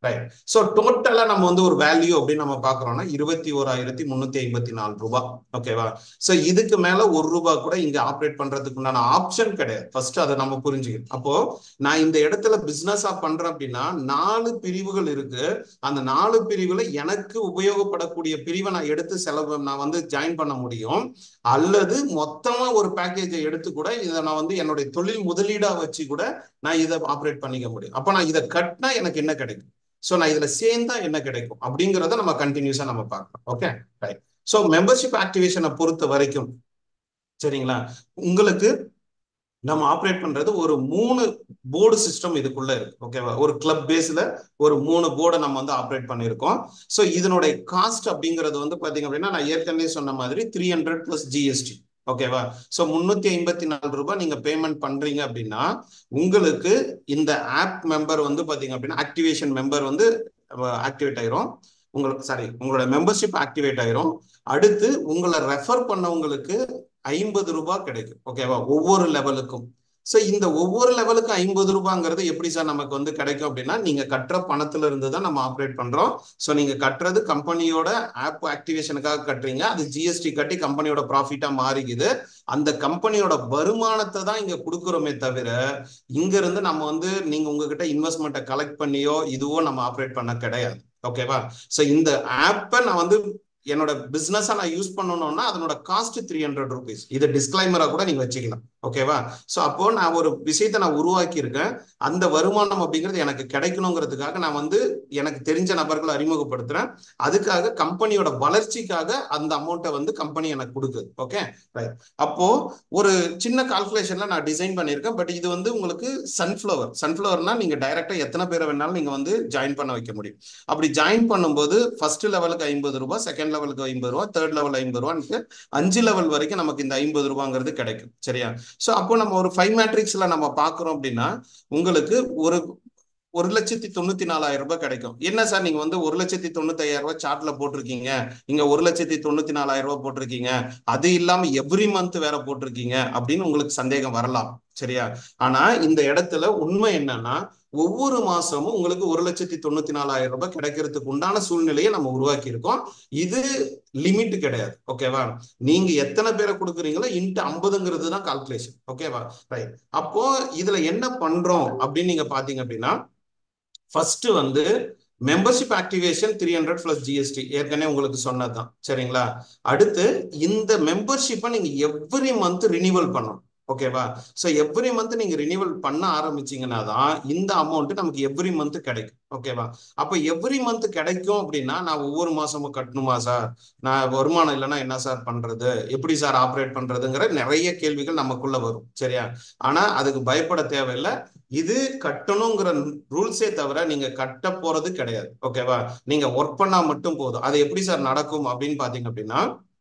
ரைட் ஸோ டோட்டலா நம்ம வந்து ஒரு வேல்யூ அப்படின்னு நம்ம பாக்குறோம்னா இருபத்தி ஓராயிரத்தி முன்னூத்தி ஐம்பத்தி நாலு ரூபாய் ஓகேவா ஸோ இதுக்கு மேல ஒரு ரூபாய் கூட இங்க ஆப்ரேட் பண்றதுக்கு உண்டான ஆப்ஷன் கிடையாது ஃபர்ஸ்ட் அதை நம்ம புரிஞ்சுக்கணும் அப்போ நான் இந்த இடத்துல பிசினஸா பண்றேன் அப்படின்னா நாலு பிரிவுகள் இருக்கு அந்த நாலு பிரிவுல எனக்கு உபயோகப்படக்கூடிய பிரிவை நான் எடுத்து செலவு நான் வந்து ஜாயின் பண்ண முடியும் அல்லது மொத்தமா ஒரு பேக்கேஜை எடுத்து கூட இதை நான் வந்து என்னுடைய தொழில் முதலீடா வச்சு கூட நான் இதை ஆப்ரேட் பண்ணிக்க முடியும் அப்ப நான் இதை கட்டினா எனக்கு என்ன கிடைக்கும் ஸோ நான் இதுல சேர்ந்தா என்ன கிடைக்கும் அப்படிங்கிறத நம்ம கண்டினியூஸா நம்ம பார்க்கலாம் ஓகே ரைட் ஸோ மெம்பர்ஷிப் ஆக்டிவேஷனை பொறுத்த வரைக்கும் சரிங்களா உங்களுக்கு நம்ம ஆப்ரேட் பண்றது ஒரு மூணு போர்டு சிஸ்டம் இதுக்குள்ள இருக்கு ஓகேவா ஒரு கிளப் பேஸ்ல ஒரு மூணு போர்டை நம்ம வந்து ஆப்ரேட் பண்ணியிருக்கோம் ஸோ இதனுடைய காஸ்ட் அப்படிங்கிறது வந்து பாத்தீங்க அப்படின்னா நான் ஏற்கனவே சொன்ன மாதிரி த்ரீ ஹண்ட்ரட் பிளஸ் ஜிஎஸ்டி ஓகேவா ஸோ முன்னூத்தி ஐம்பத்தி நாலு ரூபாய் நீங்க பேமெண்ட் பண்றீங்க அப்படின்னா உங்களுக்கு இந்த ஆப் மெம்பர் வந்து பாத்தீங்க அப்படின்னா ஆக்டிவேஷன் மெம்பர் வந்து ஆக்டிவேட் ஆயிரும் உங்களுக்கு சாரி உங்களோட மெம்பர்ஷிப் ஆக்டிவேட் ஆயிரும் அடுத்து உங்களை ரெஃபர் பண்ணவங்களுக்கு ஐம்பது ரூபாய் கிடைக்கும் ஓகேவா ஒவ்வொரு லெவலுக்கும் ஸோ இந்த ஒவ்வொரு லெவலுக்கும் ஐம்பது ரூபாங்கிறது எப்படி சார் நமக்கு வந்து கிடைக்கும் அப்படின்னா நீங்க கட்டுற பணத்துல இருந்து தான் நம்ம ஆப்ரேட் பண்றோம் ஸோ நீங்க கட்டுறது கம்பெனியோட ஆப் ஆக்டிவேஷனுக்காக கட்டுறீங்க அது ஜிஎஸ்டி கட்டி கம்பெனியோட ப்ராஃபிட்டா மாறிக்குது அந்த கம்பெனியோட வருமானத்தை தான் இங்க கொடுக்குறோமே தவிர இங்க இருந்து நம்ம வந்து நீங்க உங்ககிட்ட இன்வெஸ்ட்மெண்ட்டை கலெக்ட் பண்ணியோ இதுவோ நம்ம ஆப்ரேட் பண்ண கிடையாது ஓகேவா ஸோ இந்த ஆப்பை நான் வந்து என்னோட பிசினஸா நான் யூஸ் பண்ணணும்னா அதனோட காஸ்ட் த்ரீ ஹண்ட்ரட் ருபீஸ் இது டிஸ்கிளைமரா கூட நீங்க வச்சுக்கலாம் ஓகேவா ஸோ அப்போ நான் ஒரு விஷயத்தை நான் உருவாக்கி இருக்கேன் அந்த வருமானம் அப்படிங்கிறது எனக்கு கிடைக்கணுங்கிறதுக்காக நான் வந்து எனக்கு தெரிஞ்ச நபர்களை அறிமுகப்படுத்துறேன் அதுக்காக கம்பெனியோட வளர்ச்சிக்காக அந்த அமௌண்ட்டை வந்து கம்பெனி எனக்கு கொடுக்குது ஓகே ரைட் அப்போ ஒரு சின்ன கால்குலேஷன்ல நான் டிசைன் பண்ணியிருக்கேன் பட் இது வந்து உங்களுக்கு சன்ஃபிளவர் சன்ஃபிளவர்னா நீங்க டைரக்டா எத்தனை பேரை வேணாலும் நீங்க வந்து ஜாயின் பண்ண வைக்க முடியும் அப்படி ஜாயின் பண்ணும்போது ஃபர்ஸ்ட் லெவலுக்கு ஐம்பது ரூபாய் செகண்ட் லெவலுக்கு ஐம்பது ரூபாய் தேர்ட் லெவல் ஐம்பது ரூபான்னு அஞ்சு லெவல் வரைக்கும் நமக்கு இந்த ஐம்பது ரூபாங்கிறது கிடைக்கும் சரியா ஸோ அப்போ நம்ம ஒரு ஃபைவ் மேட்ரிக்ஸ்ல நம்ம பார்க்குறோம் அப்படின்னா உங்களுக்கு ஒரு ஒரு லட்சத்தி தொண்ணூத்தி நாலாயிரம் ரூபாய் கிடைக்கும் என்ன சார் நீங்க வந்து ஒரு லட்சத்தி தொண்ணூத்தி ஐயாயிரம் ரூபாய் சார்ட்ல போட்டிருக்கீங்க இங்க ஒரு லட்சத்தி தொண்ணூத்தி நாலாயிரம் ரூபாய் போட்டிருக்கீங்க அது இல்லாம எவ்ரி மந்த் வேற போட்டிருக்கீங்க அப்படின்னு உங்களுக்கு சந்தேகம் வரலாம் சரியா ஆனா இந்த இடத்துல உண்மை என்னன்னா ஒவ்வொரு மாசமும் உங்களுக்கு ஒரு லட்சத்தி தொண்ணூத்தி நாலாயிரம் ரூபாய் கிடைக்கிறதுக்கு உண்டான சூழ்நிலையை நம்ம உருவாக்கி இருக்கோம் இது லிமிட் கிடையாது ஓகேவா நீங்க எத்தனை பேரை கொடுக்குறீங்களோ இன்ட்டு ஐம்பதுங்கிறது தான் கால்குலேஷன் ஓகேவா ரைட் அப்போ இதுல என்ன பண்றோம் அப்படின்னு நீங்க பாத்தீங்க அப்படின்னா ஃபர்ஸ்ட் வந்து membership activation three hundred plus GST ஏற்கனவே உங்களுக்கு சொன்னதுதான் சரிங்களா அடுத்து இந்த மெம்பர்ஷிப்பை நீங்க எவ்ரி மந்த் ரினிவல் பண்ணணும் ஓகேவா ஸோ எவ்ரி மந்த் நீங்க ரினிவல் பண்ண ஆரம்பிச்சீங்கன்னா தான் இந்த அமௌண்ட் நமக்கு எவ்ரி மந்த் கிடைக்கும் ஓகேவா அப்போ எவ்ரி மந்த் கிடைக்கும் அப்படின்னா நான் ஒவ்வொரு மாசமும் கட்டணுமா சார் நான் வருமானம் இல்லைன்னா என்ன சார் பண்றது எப்படி சார் ஆப்ரேட் பண்றதுங்கிற நிறைய கேள்விகள் நமக்குள்ள வரும் சரியா ஆனா அதுக்கு பயப்பட தேவையில்லை இது கட்டணுங்கிற ரூல்ஸே தவிர நீங்க கட்ட போறது கிடையாது ஓகேவா நீங்க ஒர்க் பண்ணா மட்டும் போதும் அது எப்படி சார் நடக்கும் அப்படின்னு பாத்தீங்க அப்படின்னா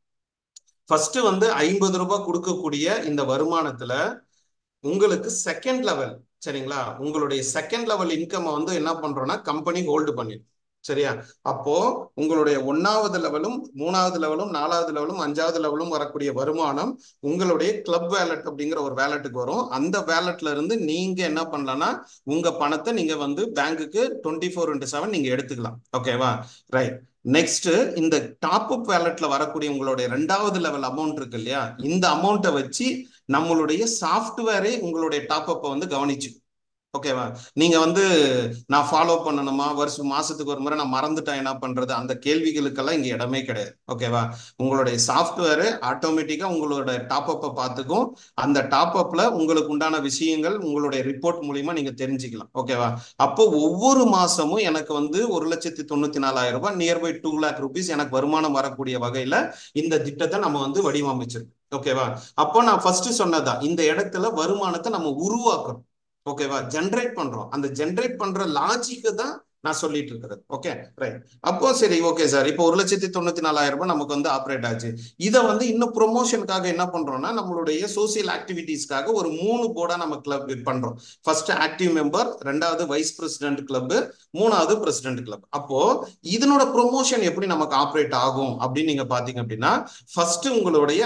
ஃபர்ஸ்ட் வந்து ஐம்பது ரூபாய் கொடுக்கக்கூடிய இந்த வருமானத்துல உங்களுக்கு செகண்ட் லெவல் சரிங்களா உங்களுடைய செகண்ட் லெவல் இன்கம் வந்து என்ன பண்றோம்னா கம்பெனி ஹோல்டு பண்ணிடும் சரியா அப்போ உங்களுடைய ஒன்னாவது லெவலும் மூணாவது லெவலும் நாலாவது லெவலும் அஞ்சாவது லெவலும் வரக்கூடிய வருமானம் உங்களுடைய கிளப் வேலட் அப்படிங்கிற ஒரு வேலட்டுக்கு வரும் அந்த வேலட்ல இருந்து நீங்க என்ன பண்ணலாம்னா உங்க பணத்தை நீங்க வந்து பேங்க்குக்கு டுவெண்ட்டி ஃபோர் இன்ட்டு செவன் நீங்க எடுத்துக்கலாம் ஓகேவா ரைட் நெக்ஸ்ட் இந்த டாப் அப் வேலட்ல வரக்கூடிய உங்களுடைய ரெண்டாவது லெவல் அமௌண்ட் இருக்கு இல்லையா இந்த அமௌண்ட்டை வச்சு நம்மளுடைய சாஃப்ட்வேரே உங்களுடைய டாப் அப்பை வந்து கவனிச்சு ஓகேவா நீங்க வந்து நான் ஃபாலோ பண்ணணுமா வருஷம் மாசத்துக்கு ஒரு முறை நான் மறந்துட்டேன் என்ன பண்றது அந்த கேள்விகளுக்கெல்லாம் இங்க இடமே கிடையாது ஓகேவா உங்களுடைய சாஃப்ட்வேர் ஆட்டோமேட்டிக்கா உங்களோட டாப் அப்பை பார்த்துக்கும் அந்த டாப் அப்ல உங்களுக்கு உண்டான விஷயங்கள் உங்களுடைய ரிப்போர்ட் மூலியமா நீங்க தெரிஞ்சுக்கலாம் ஓகேவா அப்போ ஒவ்வொரு மாசமும் எனக்கு வந்து ஒரு லட்சத்தி தொண்ணூத்தி நாலாயிரம் ரூபாய் நியர்பை டூ லேக் ருபீஸ் எனக்கு வருமானம் வரக்கூடிய வகையில இந்த திட்டத்தை நம்ம வந்து வடிவமைச்சிருக்கோம் ஓகேவா அப்போ நான் ஃபர்ஸ்ட் சொன்னதா இந்த இடத்துல வருமானத்தை நம்ம உருவாக்குறோம் ஓகேவா ஜென்ரேட் பண்றோம் அந்த ஜென்ரேட் பண்ற லாஜிக்கு தான் நான் சொல்லிட்டு இருக்கிறது ஓகே ரைட் அப்போ சரி ஓகே சார் இப்போ ஒரு லட்சத்தி தொண்ணூத்தி நாலாயிரம் ரூபாய் நமக்கு வந்து ஆப்ரேட் ஆச்சு இதை வந்து இன்னும் ப்ரொமோஷனுக்காக என்ன பண்றோம்னா நம்மளுடைய சோசியல் ஆக்டிவிட்டீஸ்க்காக ஒரு மூணு போர்டா நம்ம கிளப் பண்றோம் ஃபர்ஸ்ட் ஆக்டிவ் மெம்பர் ரெண்டாவது வைஸ் பிரசிடென்ட் கிளப் மூணாவது பிரசிடென்ட் கிளப் அப்போ இதனோட ப்ரொமோஷன் எப்படி நமக்கு ஆப்ரேட் ஆகும் அப்படின்னு நீங்க பாத்தீங்க அப்படின்னா ஃபர்ஸ்ட் உங்களுடைய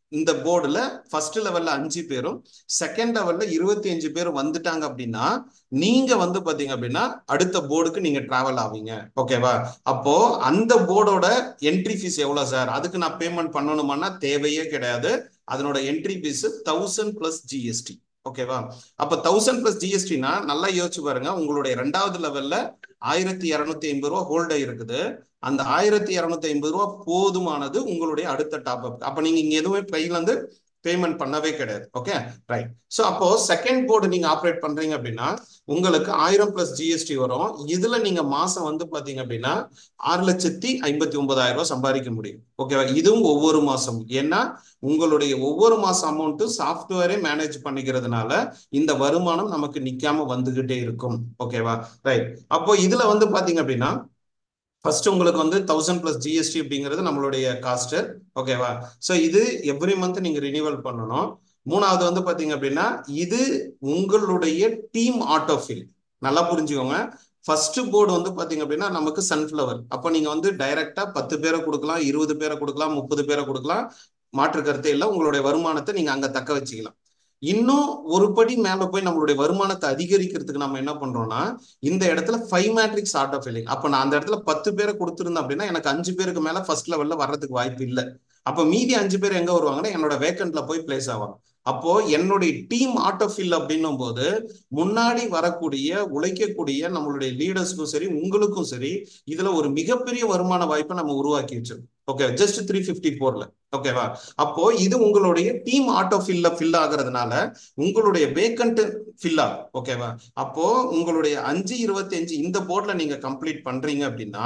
இந்த போர்டுல ஃபர்ஸ்ட் லெவல்ல அஞ்சு பேரும் செகண்ட் லெவல்ல இருபத்தி அஞ்சு பேர் வந்துட்டாங்க அப்படின்னா நீங்க வந்து பாத்தீங்க அப்படின்னா அடுத்த போர்டுக்கு நீங்க டிராவல் ஆவீங்க ஓகேவா அப்போ அந்த போர்டோட என்ட்ரி ஃபீஸ் எவ்வளவு சார் அதுக்கு நான் பேமெண்ட் பண்ணணுமானா தேவையே கிடையாது அதனோட entry fees thousand plus GST ஓகேவா அப்ப தௌசண்ட் பிளஸ் ஜிஎஸ்டினா நல்லா யோசிச்சு பாருங்க உங்களுடைய ரெண்டாவது லெவல்ல ஆயிரத்தி இருநூத்தி ஐம்பது ரூபா ஹோல்டே இருக்குது அந்த ஆயிரத்தி இருநூத்தி ஐம்பது ரூபா போதுமானது உங்களுடைய அடுத்த டாப் அப் அப்ப நீங்க இங்க எதுவுமே கையில இருந்து பேமெண்ட் பண்ணவே கிடையாது ஓகே ரைட் ஸோ அப்போ செகண்ட் போர்டு நீங்க ஆப்ரேட் பண்றீங்க அப்படின்னா உங்களுக்கு ஆயிரம் பிளஸ் ஜிஎஸ்டி வரும் இதுல நீங்க மாசம் வந்து பாத்தீங்க அப்படின்னா ஆறு லட்சத்தி ஐம்பத்தி ஒன்பதாயிரம் ரூபாய் சம்பாதிக்க முடியும் ஓகேவா இதுவும் ஒவ்வொரு மாசம் ஏன்னா உங்களுடைய ஒவ்வொரு மாசம் அமௌண்ட் சாஃப்ட்வேரே மேனேஜ் பண்ணிக்கிறதுனால இந்த வருமானம் நமக்கு நிக்காம வந்துகிட்டே இருக்கும் ஓகேவா ரைட் அப்போ இதுல வந்து பாத்தீங்க அப்படின்னா ஃபர்ஸ்ட் உங்களுக்கு வந்து தௌசண்ட் பிளஸ் ஜிஎஸ்டி அப்படிங்கிறது நம்மளுடைய காஸ்ட் ஓகேவா ஸோ இது எவ்ரி மந்த் நீங்க ரினிவல் பண்ணணும் மூணாவது வந்து பாத்தீங்க அப்படின்னா இது உங்களுடைய டீம் ஆட்டோ ஃபில் நல்லா புரிஞ்சுக்கோங்க ஃபர்ஸ்ட் போர்டு வந்து பாத்தீங்க அப்படின்னா நமக்கு சன்ஃபிளவர் அப்போ நீங்க வந்து டைரக்டா பத்து பேரை கொடுக்கலாம் இருபது பேரை கொடுக்கலாம் முப்பது பேரை கொடுக்கலாம் மாற்று கருத்தே இல்லை உங்களுடைய வருமானத்தை நீங்க அங்க தக்க வச்சுக்கலாம் இன்னும் ஒரு படி மேல போய் நம்மளுடைய வருமானத்தை அதிகரிக்கிறதுக்கு நம்ம என்ன பண்றோம்னா இந்த இடத்துல five matrix art of filling அப்ப நான் அந்த இடத்துல பத்து பேரை கொடுத்துருந்தேன் அப்படின்னா எனக்கு அஞ்சு பேருக்கு மேல ஃபர்ஸ்ட் லெவல்ல வர்றதுக்கு வாய்ப்பு இல்லை அப்ப மீதி அஞ்சு பேர் எங்க வருவாங்கன்னா என்னோட வேக்கண்ட்ல போய் பிளேஸ் ஆவாங்க அப்போ என்னுடைய டீம் ஆட்டோ ஃபில் அப்படின்னும் போது முன்னாடி வரக்கூடிய உழைக்கக்கூடிய நம்மளுடைய லீடர்ஸ்க்கும் சரி உங்களுக்கும் சரி இதுல ஒரு மிகப்பெரிய வருமான வாய்ப்பை நம்ம உருவாக்கி வச்சிருக்கோம் ஓகே ஜஸ்ட் த்ரீ ஃபிஃப்டி ஃபோர்ல ஓகேவா அப்போ இது உங்களுடைய டீம் ஆட்டோ ஃபில்ல ஃபில் ஆகுறதுனால உங்களுடைய வேக்கண்ட் ஃபில் ஆகும் ஓகேவா அப்போ உங்களுடைய அஞ்சு இருபத்தி அஞ்சு இந்த போர்ட்ல நீங்க கம்ப்ளீட் பண்றீங்க அப்படின்னா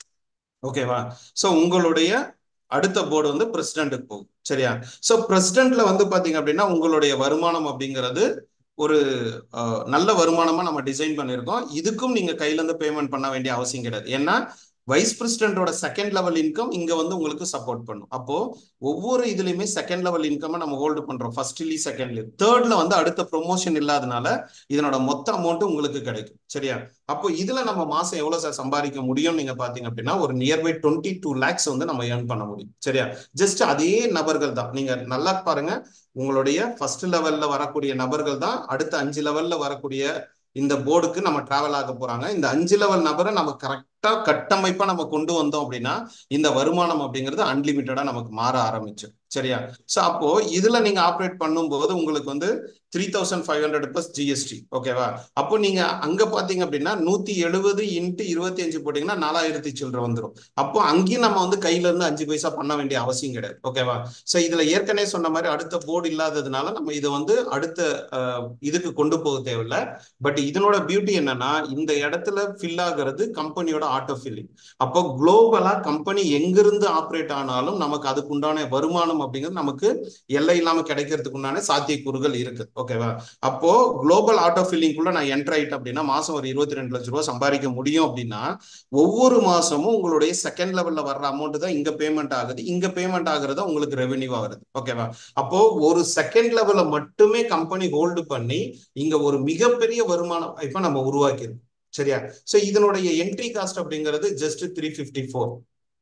ஓகேவா ஸோ உங்களுடைய அடுத்த போர்டு வந்து பிரசிடென்ட்டுக்கு போகும் சரியா ஸோ பிரசிடென்ட்ல வந்து பாத்தீங்க அப்படின்னா உங்களுடைய வருமானம் அப்படிங்கிறது ஒரு நல்ல வருமானமா நம்ம டிசைன் பண்ணியிருக்கோம் இதுக்கும் நீங்க கையில இருந்து பேமெண்ட் பண்ண வேண்டிய அவசியம் கிடையாது ஏன்னா வைஸ் பிரசிடென்டோட செகண்ட் லெவல் இன்கம் இங்க வந்து உங்களுக்கு சப்போர்ட் பண்ணும் அப்போ ஒவ்வொரு இதுலயுமே செகண்ட் லெவல் இன்கம் நம்ம ஹோல்டு பண்றோம் ஃபர்ஸ்ட்லி செகண்ட்லி தேர்ட்ல வந்து அடுத்த ப்ரொமோஷன் இல்லாதனால இதனோட மொத்த அமௌண்ட் உங்களுக்கு கிடைக்கும் சரியா அப்போ இதுல நம்ம மாசம் எவ்வளவு சார் சம்பாதிக்க முடியும் நீங்க பாத்தீங்க அப்படின்னா ஒரு நியர்பை டுவெண்ட்டி டூ லேக்ஸ் வந்து நம்ம ஏர்ன் பண்ண முடியும் சரியா ஜஸ்ட் அதே நபர்கள் தான் நீங்க நல்லா பாருங்க உங்களுடைய ஃபர்ஸ்ட் லெவல்ல வரக்கூடிய நபர்கள் தான் அடுத்த அஞ்சு லெவல்ல வரக்கூடிய இந்த போர்டுக்கு நம்ம டிராவல் ஆக போறாங்க இந்த அஞ்சு லெவல் நபரை நம்ம கரெக்டா கட்டமைப்பா நம்ம கொண்டு வந்தோம் அப்படின்னா இந்த வருமானம் அப்படிங்கிறது அன்லிமிட்டடா நமக்கு மாற ஆரம்பிச்சு சரியா ஸோ அப்போ இதுல நீங்க ஆப்ரேட் பண்ணும்போது உங்களுக்கு வந்து three thousand five hundred plus GST ஓகேவா அப்போ நீங்க அங்க பாத்தீங்க அப்படின்னா நூத்தி எழுபது இன்ட்டு இருபத்தி அஞ்சு போட்டீங்கன்னா நாலாயிரத்தி சில்லற வந்துடும் அப்போ அங்கேயும் நம்ம வந்து கையில இருந்து அஞ்சு பைசா பண்ண வேண்டிய அவசியம் கிடையாது ஓகேவா ஸோ இதுல ஏற்கனவே சொன்ன மாதிரி அடுத்த போர்டு இல்லாததுனால நம்ம இதை வந்து அடுத்த இதுக்கு கொண்டு போக தேவையில்ல பட் இதனோட பியூட்டி என்னன்னா இந்த இடத்துல ஃபில் ஆகிறது கம்பெனியோட ஆட்டோ ஃபில்லிங் அப்போ குளோபலா கம்பெனி எங்கிருந்து ஆப்ரேட் ஆனாலும் நமக்கு அதுக்கு உண்டான வருமானம் அப்படிங்கிறது நமக்கு எல்லை இல்லாம கிடைக்கிறதுக்கு உண்டான சாத்தியக்கூறுகள் இருக்கு ஓகேவா அப்போ குளோபல் ஆட்டோ ஃபில்லிங்குள்ள நான் என்டர் ஆயிட்டேன் அப்படின்னா மாசம் ஒரு இருபத்தி ரெண்டு லட்சம் ரூபாய் சம்பாதிக்க முடியும் அப்படின்னா ஒவ்வொரு மாசமும் உங்களுடைய செகண்ட் லெவல்ல வர்ற அமௌண்ட் தான் இங்க பேமெண்ட் ஆகுது இங்க பேமெண்ட் ஆகுறது உங்களுக்கு ரெவென்யூவா வருது ஓகேவா அப்போ ஒரு செகண்ட் லெவல்ல மட்டுமே கம்பெனி ஹோல்டு பண்ணி இங்க ஒரு மிகப்பெரிய வருமான வாய்ப்பை நம்ம உருவாக்கியிருக்கோம் சரியா சோ இதனுடைய என்ட்ரி காஸ்ட் அப்படிங்கிறது ஜஸ்ட் த்ரீ ஃபிஃப்டி ஃபோர்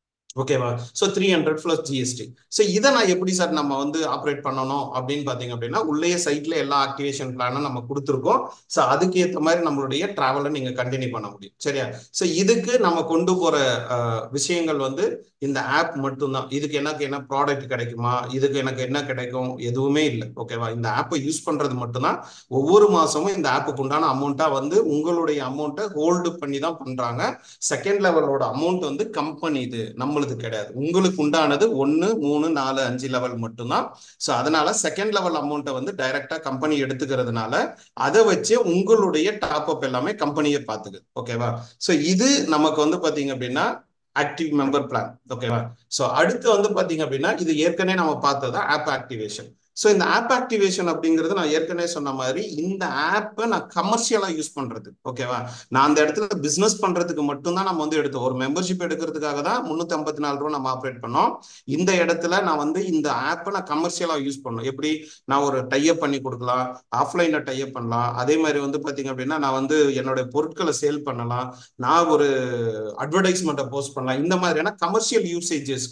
ஓகேவா so three hundred plus GST so இதை நான் எப்படி சார் நம்ம வந்து ஆப்ரேட் பண்ணணும் அப்படின்னு பார்த்தீங்க அப்படின்னா உள்ளே சைட்ல எல்லா ஆக்டிவேஷன் பிளானும் நம்ம கொடுத்துருக்கோம் ஸோ அதுக்கு ஏற்ற மாதிரி நம்மளுடைய டிராவலை நீங்க கண்டினியூ பண்ண முடியும் சரியா ஸோ இதுக்கு நம்ம கொண்டு போற விஷயங்கள் வந்து இந்த ஆப் மட்டும்தான் இதுக்கு எனக்கு என்ன ப்ராடக்ட் கிடைக்குமா இதுக்கு எனக்கு என்ன கிடைக்கும் எதுவுமே இல்லை ஓகேவா இந்த ஆப்பை யூஸ் பண்றது மட்டும்தான் ஒவ்வொரு மாசமும் இந்த ஆப்புக்கு உண்டான அமௌண்ட்டா வந்து உங்களுடைய அமௌண்ட்டை ஹோல்டு பண்ணி தான் பண்றாங்க செகண்ட் லெவலோட அமௌண்ட் வந்து கம்பெனி இது நம்மளுக்கு கிடையாது உங்களுக்கு உண்டானது ஒன்னு மூணு நாலு அஞ்சு லெவல் மட்டும்தான் ஸோ அதனால செகண்ட் லெவல் அமௌண்ட்டை வந்து டைரக்டா கம்பெனி எடுத்துக்கிறதுனால அதை வச்சு உங்களுடைய டாப் அப் எல்லாமே கம்பெனியே பார்த்துக்குது ஓகேவா ஸோ இது நமக்கு வந்து பாத்தீங்க அப்படின்னா ஆக்டிவ் மெம்பர் பிளான் ஓகேவா ஸோ அடுத்து வந்து பாத்தீங்க அப்படின்னா இது ஏற்கனவே நம்ம பார்த்ததா ஆப் ஆக்டிவேஷன் ஸோ இந்த ஆப் ஆக்டிவேஷன் அப்படிங்கிறது நான் ஏற்கனவே சொன்ன மாதிரி இந்த ஆப்பை நான் கமர்ஷியலா யூஸ் பண்றது ஓகேவா நான் அந்த இடத்துல பிசினஸ் பண்றதுக்கு மட்டும்தான் நம்ம வந்து எடுத்தோம் ஒரு மெம்பர்ஷிப் எடுக்கிறதுக்காக தான் முன்னூத்தி ஐம்பத்தி நாலு ரூபா நம்ம ஆப்ரேட் பண்ணோம் இந்த இடத்துல நான் வந்து இந்த ஆப்பை நான் கமர்ஷியலா யூஸ் பண்ணணும் எப்படி நான் ஒரு டைப் பண்ணி கொடுக்கலாம் ஆஃப்லைன்ல டைப் பண்ணலாம் அதே மாதிரி வந்து பாத்தீங்க அப்படின்னா நான் வந்து என்னோட பொருட்களை சேல் பண்ணலாம் நான் ஒரு அட்வர்டைஸ்மெண்ட்டை போஸ்ட் பண்ணலாம் இந்த மாதிரியான கமர்ஷியல் யூசேஜஸ்க்கு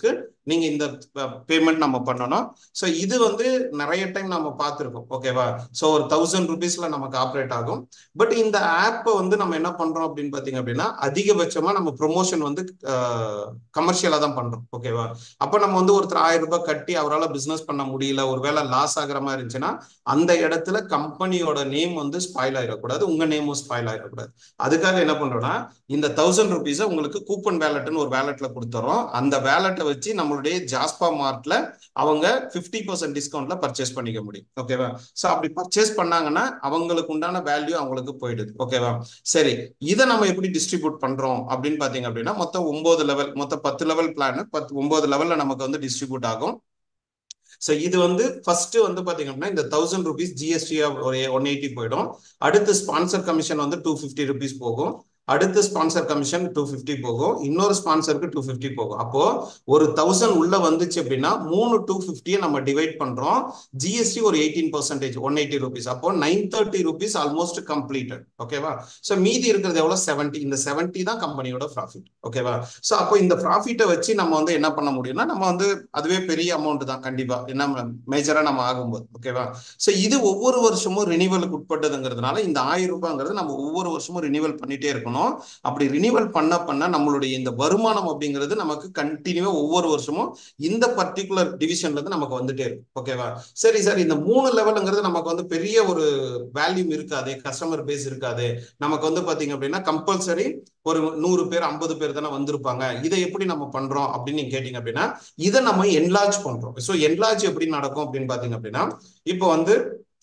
நீங்க இந்த பேமெண்ட் நம்ம பண்ணணும் ஸோ இது வந்து நிறைய டைம் நம்ம பார்த்துருக்கோம் ஓகேவா ஸோ ஒரு தௌசண்ட் ருபீஸ்ல நமக்கு ஆப்ரேட் ஆகும் பட் இந்த ஆப்பை வந்து நம்ம என்ன பண்றோம் அப்படின்னு பாத்தீங்க அப்படின்னா அதிகபட்சமா நம்ம ப்ரொமோஷன் வந்து கமர்ஷியலா தான் பண்றோம் ஓகேவா அப்ப நம்ம வந்து ஒருத்தர் ஆயிரம் ரூபாய் கட்டி அவரால் பிசினஸ் பண்ண முடியல ஒருவேளை லாஸ் ஆகுற மாதிரி இருந்துச்சுன்னா அந்த இடத்துல கம்பெனியோட நேம் வந்து ஸ்பாயில் ஆயிடக்கூடாது உங்க நேமும் ஸ்பாயில் ஆயிடக்கூடாது அதுக்காக என்ன பண்றோம்னா இந்த தௌசண்ட் ருபீஸை உங்களுக்கு கூப்பன் வேலட்னு ஒரு வேலட்ல கொடுத்துறோம் அந்த வேலட்டை வச்சு நம்மளுடைய ஜாஸ்பா மார்ட்ல அவங்க பிப்டி பர்சன்ட் டிஸ்கவுண்ட்ல பர்ச்சேஸ் பண்ணிக்க முடியும் ஓகேவா ஸோ அப்படி பர்ச்சேஸ் பண்ணாங்கன்னா அவங்களுக்கு உண்டான வேல்யூ அவங்களுக்கு போயிடுது ஓகேவா சரி இதை நம்ம எப்படி டிஸ்ட்ரிபியூட் பண்றோம் அப்படின்னு பாத்தீங்க அப்படின்னா மொத்தம் ஒன்பது லெவல் மொத்தம் பத்து லெவல் பிளான் பத்து ஒன்பது லெவல்ல நமக்கு வந்து டிஸ்ட்ரிபியூட் ஆகும் ஸோ இது வந்து ஃபர்ஸ்ட் வந்து பாத்தீங்க அப்படின்னா இந்த தௌசண்ட் ருபீஸ் ஜிஎஸ்டி ஒரு ஒன் எயிட்டி போயிடும் அடுத்து ஸ்பான்சர் கமிஷன் வந்து டூ ஃபிஃப்டி ருபீஸ் போகும் அடுத்து ஸ்பான்சர் கமிஷன் டூ ஃபிஃப்டி போகும் இன்னொரு ஸ்பான்சருக்கு டூ ஃபிஃப்டி போகும் அப்போ ஒரு தௌசண்ட் உள்ள வந்துச்சு அப்படின்னா மூணு டூ ஃபிஃப்டியை நம்ம டிவைட் பண்றோம் ஜிஎஸ்டி ஒரு eighteen percentage one eighty rupees அப்போ nine thirty rupees almost completed ஓகேவா ஸோ மீதி இருக்கிறது எவ்வளோ செவன்ட்டி இந்த செவன்ட்டி தான் கம்பெனியோட ப்ராஃபிட் ஓகேவா ஸோ அப்போ இந்த ப்ராஃபிட்டை வச்சு நம்ம வந்து என்ன பண்ண முடியும்னா நம்ம வந்து அதுவே பெரிய அமௌண்ட் தான் கண்டிப்பா என்ன மேஜரா நம்ம ஆகும்போது ஓகேவா ஸோ இது ஒவ்வொரு வருஷமும் ரினிவலுக்கு உட்பட்டதுங்கிறதுனால இந்த ஆயிரம் ரூபாங்கிறது நம்ம ஒவ்வொரு வருஷமும் ரினிவல் பண்ணிட்டே இருக்கணும் பண்ணணும் அப்படி ரினிவல் பண்ண பண்ண நம்மளுடைய இந்த வருமானம் அப்படிங்கிறது நமக்கு கண்டினியூவா ஒவ்வொரு வருஷமும் இந்த பர்டிகுலர் டிவிஷன்ல இருந்து நமக்கு வந்துட்டே இருக்கும் ஓகேவா சரி சார் இந்த மூணு லெவலுங்கிறது நமக்கு வந்து பெரிய ஒரு வேல்யூ இருக்காது கஸ்டமர் பேஸ் இருக்காது நமக்கு வந்து பாத்தீங்க அப்படின்னா கம்பல்சரி ஒரு நூறு பேர் ஐம்பது பேர் தானே வந்திருப்பாங்க இதை எப்படி நம்ம பண்றோம் அப்படின்னு நீங்க கேட்டீங்க அப்படின்னா இதை நம்ம என்லார்ஜ் பண்றோம் ஸோ என்லார்ஜ் எப்படி நடக்கும் அப்படின்னு பாத்தீங்க அப்படின்னா இப்போ வந்து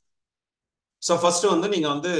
ஸோ ஃபர்ஸ்ட் வந்து நீங்க வந்து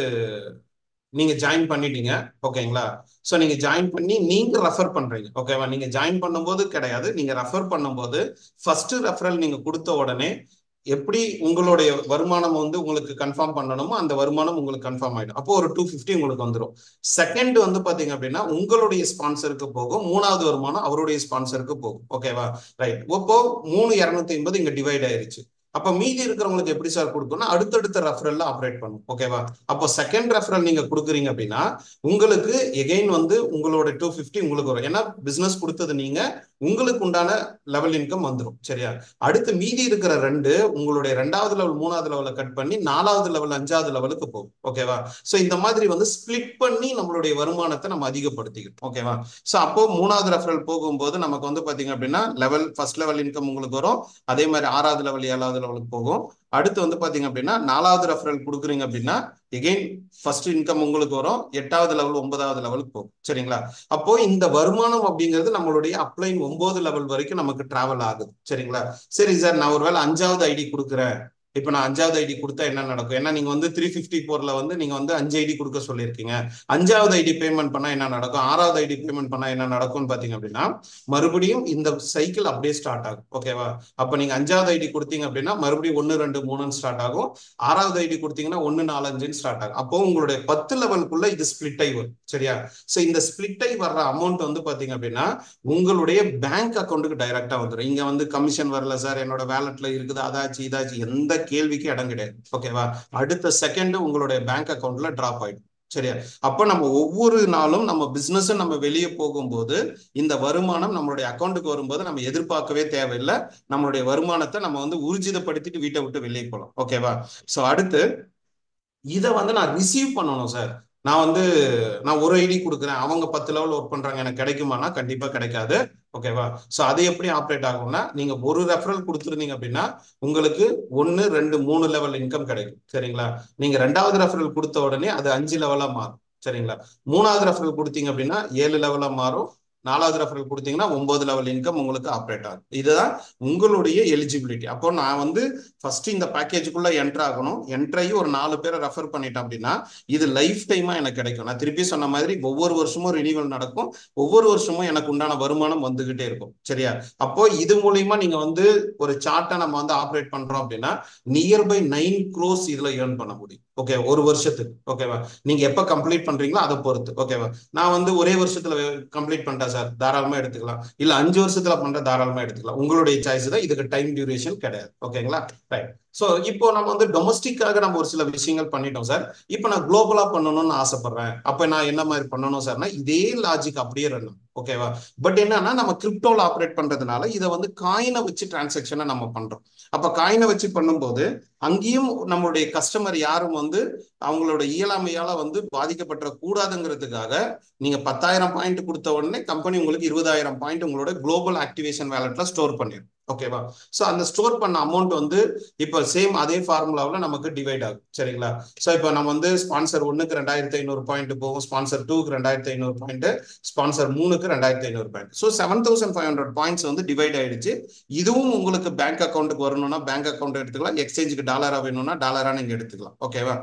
நீங்க ஜாயின் பண்ணிட்டீங்க ஓகேங்களா ஸோ நீங்க ஜாயின் பண்ணி நீங்க ரெஃபர் பண்றீங்க ஓகேவா நீங்க ஜாயின் பண்ணும்போது கிடையாது நீங்க ரெஃபர் பண்ணும்போது ஃபர்ஸ்ட் ரெஃபரல் நீங்க கொடுத்த உடனே எப்படி உங்களுடைய வருமானம் வந்து உங்களுக்கு கன்ஃபார்ம் பண்ணணுமோ அந்த வருமானம் உங்களுக்கு கன்ஃபார்ம் ஆயிடும் அப்போ ஒரு டூ ஃபிஃப்டி உங்களுக்கு வந்துடும் செகண்ட் வந்து பாத்தீங்க அப்படின்னா உங்களுடைய ஸ்பான்சருக்கு போகும் மூணாவது வருமானம் அவருடைய ஸ்பான்சருக்கு போகும் ஓகேவா ரைட் இப்போ மூணு இரநூத்தி ஐம்பது இங்க டிவைட் ஆயிருச்சு அப்ப மீதி இருக்கிறவங்களுக்கு எப்படி சார் கொடுக்கணும் அடுத்தடுத்த ரெஃபரல்ல ஆப்ரேட் பண்ணும் ஓகேவா அப்போ செகண்ட் ரெஃபரல் நீங்க கொடுக்குறீங்க அப்படின்னா உங்களுக்கு எகைன் வந்து உங்களோட டூ ஃபிஃப்டி உங்களுக்கு வரும் ஏன்னா பிசினஸ் கொடுத்தது நீங்க உங்களுக்கு உண்டான லெவல் இன்கம் வந்துடும் சரியா அடுத்து மீதி இருக்கிற ரெண்டு உங்களுடைய ரெண்டாவது லெவல் மூணாவது லெவலை கட் பண்ணி நாலாவது லெவல் அஞ்சாவது லெவலுக்கு போகும் ஓகேவா ஸோ இந்த மாதிரி வந்து ஸ்பிளிட் பண்ணி நம்மளுடைய வருமானத்தை நம்ம அதிகப்படுத்திக்கிட்டோம் ஓகேவா ஸோ அப்போ மூணாவது ரெஃபரல் போகும்போது நமக்கு வந்து பாத்தீங்க அப்படின்னா லெவல் ஃபர்ஸ்ட் லெவல் இன்கம் உங்களுக்கு வரும் அதே மாதிரி ஆறாவது லெவல் ஏழாவது லெவலுக்கு போகும் அடுத்து வந்து பாத்தீங்க அப்படின்னா நாலாவது ரெஃபரல் கொடுக்குறீங்க அப்படின்னா எகெயின் ஃபர்ஸ்ட் இன்கம் உங்களுக்கு வரும் எட்டாவது லெவல் ஒன்பதாவது லெவலுக்கு போகும் சரிங்களா அப்போ இந்த வருமானம் அப்படிங்கிறது நம்மளுடைய அப்ளைன் ஒன்பது லெவல் வரைக்கும் நமக்கு டிராவல் ஆகுது சரிங்களா சரி சார் நான் ஒருவேளை அஞ்சாவது ஐடி கொடுக்குறேன் இப்போ நான் அஞ்சாவது ஐடி கொடுத்தா என்ன நடக்கும் ஏன்னா நீங்க வந்து த்ரீ ஃபிஃப்டி ஃபோர்ல வந்து நீங்க வந்து அஞ்சு ஐடி கொடுக்க சொல்லியிருக்கீங்க அஞ்சாவது ஐடி பேமெண்ட் பண்ணா என்ன நடக்கும் ஆறாவது ஐடி பேமெண்ட் பண்ணா என்ன நடக்கும்னு பாத்தீங்க அப்படின்னா மறுபடியும் இந்த சைக்கிள் அப்படியே ஸ்டார்ட் ஆகும் ஓகேவா அப்ப நீங்க அஞ்சாவது ஐடி கொடுத்தீங்க அப்படின்னா மறுபடியும் ஒன்னு ரெண்டு மூணுன்னு ஸ்டார்ட் ஆகும் ஆறாவது ஐடி கொடுத்தீங்கன்னா ஒன்னு நாலஞ்சுன்னு ஸ்டார்ட் ஆகும் அப்போ உங்களுடைய பத்து லெவலுக்குள்ள இது ஸ்பிளிட் ஆகி வரும் சரியா சோ இந்த ஸ்பிளிட் ஆகி வர்ற அமௌண்ட் வந்து பாத்தீங்க அப்படின்னா உங்களுடைய பேங்க் அக்கௌண்ட்டுக்கு டைரக்டா வந்துடும் இங்க வந்து கமிஷன் வரல சார் என்னோட வேலட்ல இருக்குது அதாச்சு இதாச்சு எந்த கேள்விக்கு இடம் கிடையாது ஓகேவா அடுத்த செகண்ட் உங்களுடைய பேங்க் அக்கௌண்ட்ல டிராப் ஆயிடும் சரியா அப்ப நம்ம ஒவ்வொரு நாளும் நம்ம பிசினஸ் நம்ம வெளியே போகும்போது இந்த வருமானம் நம்மளுடைய அக்கௌண்ட்டுக்கு வரும்போது நம்ம எதிர்பார்க்கவே தேவையில்லை நம்மளுடைய வருமானத்தை நம்ம வந்து ஊர்ஜிதப்படுத்திட்டு வீட்டை விட்டு வெளியே போகலாம் ஓகேவா சோ அடுத்து இதை வந்து நான் ரிசீவ் பண்ணணும் சார் நான் வந்து நான் ஒரு ஐடி கொடுக்குறேன் அவங்க பத்து லெவல் ஒர்க் பண்றாங்க எனக்கு கிடைக்குமானா கண்டிப்பா கிடைக்காது ஓகேவா ஸோ அது எப்படி ஆப்ரேட் ஆகும்னா நீங்க ஒரு ரெஃபரல் கொடுத்துருந்தீங்க அப்படின்னா உங்களுக்கு ஒன்னு ரெண்டு மூணு லெவல் இன்கம் கிடைக்கும் சரிங்களா நீங்க ரெண்டாவது ரெஃபரல் கொடுத்த உடனே அது அஞ்சு லெவலா மாறும் சரிங்களா மூணாவது ரெஃபரல் கொடுத்தீங்க அப்படின்னா ஏழு லெவலா மாறும் நாலாவது ரெஃபரல் கொடுத்தீங்கன்னா ஒன்பது லெவல் இன்கம் உங்களுக்கு ஆப்ரேட் ஆகும் இதுதான் உங்களுடைய எலிஜிபிலிட்டி அப்போ நான் வந்து ஃபர்ஸ்ட் இந்த பேக்கேஜுக்குள்ள என்டர் ஆகணும் என்டர் ஆகி ஒரு நாலு பேரை ரெஃபர் பண்ணிட்டேன் அப்படின்னா இது லைஃப் டைமா எனக்கு கிடைக்கும் நான் திருப்பி சொன்ன மாதிரி ஒவ்வொரு வருஷமும் ரினிவல் நடக்கும் ஒவ்வொரு வருஷமும் எனக்கு உண்டான வருமானம் வந்துகிட்டே இருக்கும் சரியா அப்போ இது மூலியமா நீங்க வந்து ஒரு சார்ட்டை நம்ம வந்து ஆப்ரேட் பண்றோம் அப்படின்னா நியர்பை நைன் க்ரோஸ் இதுல ஏர்ன் பண்ண முடியும் ஓகே ஒரு வருஷத்துக்கு ஓகேவா நீங்க எப்ப கம்ப்ளீட் பண்றீங்களோ அதை பொறுத்து ஓகேவா நான் வந்து ஒரே வருஷத்துல கம்ப்ளீட் பண்ணிட்டேன் சார் தாராளமா எடுத்துக்கலாம் இல்ல அஞ்சு வருஷத்துல பண்ற தாராளமா எடுத்துக்கலாம் உங்களுடைய சாய்ஸ் தான் இதுக்கு டைம் டியூரேஷன் கிடையாது ஓகேங்களா ரைட் ஸோ இப்போ நம்ம வந்து டொமஸ்டிக்காக நம்ம ஒரு சில விஷயங்கள் பண்ணிட்டோம் சார் இப்போ நான் குளோபலா பண்ணணும்னு ஆசைப்படுறேன் அப்போ நான் என்ன மாதிரி பண்ணணும் சார்னா இதே லாஜிக் அப்படியே ரன் ஓகேவா பட் என்னன்னா நம்ம கிரிப்டோல ஆப்ரேட் பண்றதுனால இதை வந்து காயினை வச்சு டிரான்சாக்ஷனை நம்ம பண்றோம் அப்ப காயினை வச்சு பண்ணும்போது அங்கேயும் நம்மளுடைய கஸ்டமர் யாரும் வந்து அவங்களோட இயலாமையால வந்து பாதிக்கப்பட்ட கூடாதுங்கிறதுக்காக நீங்க பத்தாயிரம் பாயிண்ட் கொடுத்த உடனே கம்பெனி உங்களுக்கு இருபதாயிரம் பாயிண்ட் உங்களோட குளோபல் ஆக்டிவேஷன் வேலட்ல ஸ்டோர் பண்ணிடும் ஓகேவா ஸோ அந்த ஸ்டோர் பண்ண அமௌண்ட் வந்து இப்போ சேம் அதே ஃபார்முலாவில் நமக்கு டிவைட் ஆகும் சரிங்களா ஸோ இப்போ நம்ம வந்து ஸ்பான்சர் ஒன்றுக்கு ரெண்டாயிரத்தி ஐநூறு பாயிண்ட் போகும் ஸ்பான்சர் டூக்கு ரெண்டாயிரத்தி ஐநூறு பாயிண்ட் ஸ்பான்சர் மூணுக்கு ரெண்டாயிரத்தி ஐநூறு point so seven thousand five hundred points வந்து டிவைட் ஆயிடுச்சு இதுவும் உங்களுக்கு பேங்க் அக்கௌண்ட்டுக்கு வரணும்னா பேங்க் அக்கௌண்ட் எடுத்துக்கலாம் எக்ஸ்சேஞ்சுக்கு டாலரா வேணும்னா டாலரா நீங்க எடுத்துக்கலாம் ஓகேவா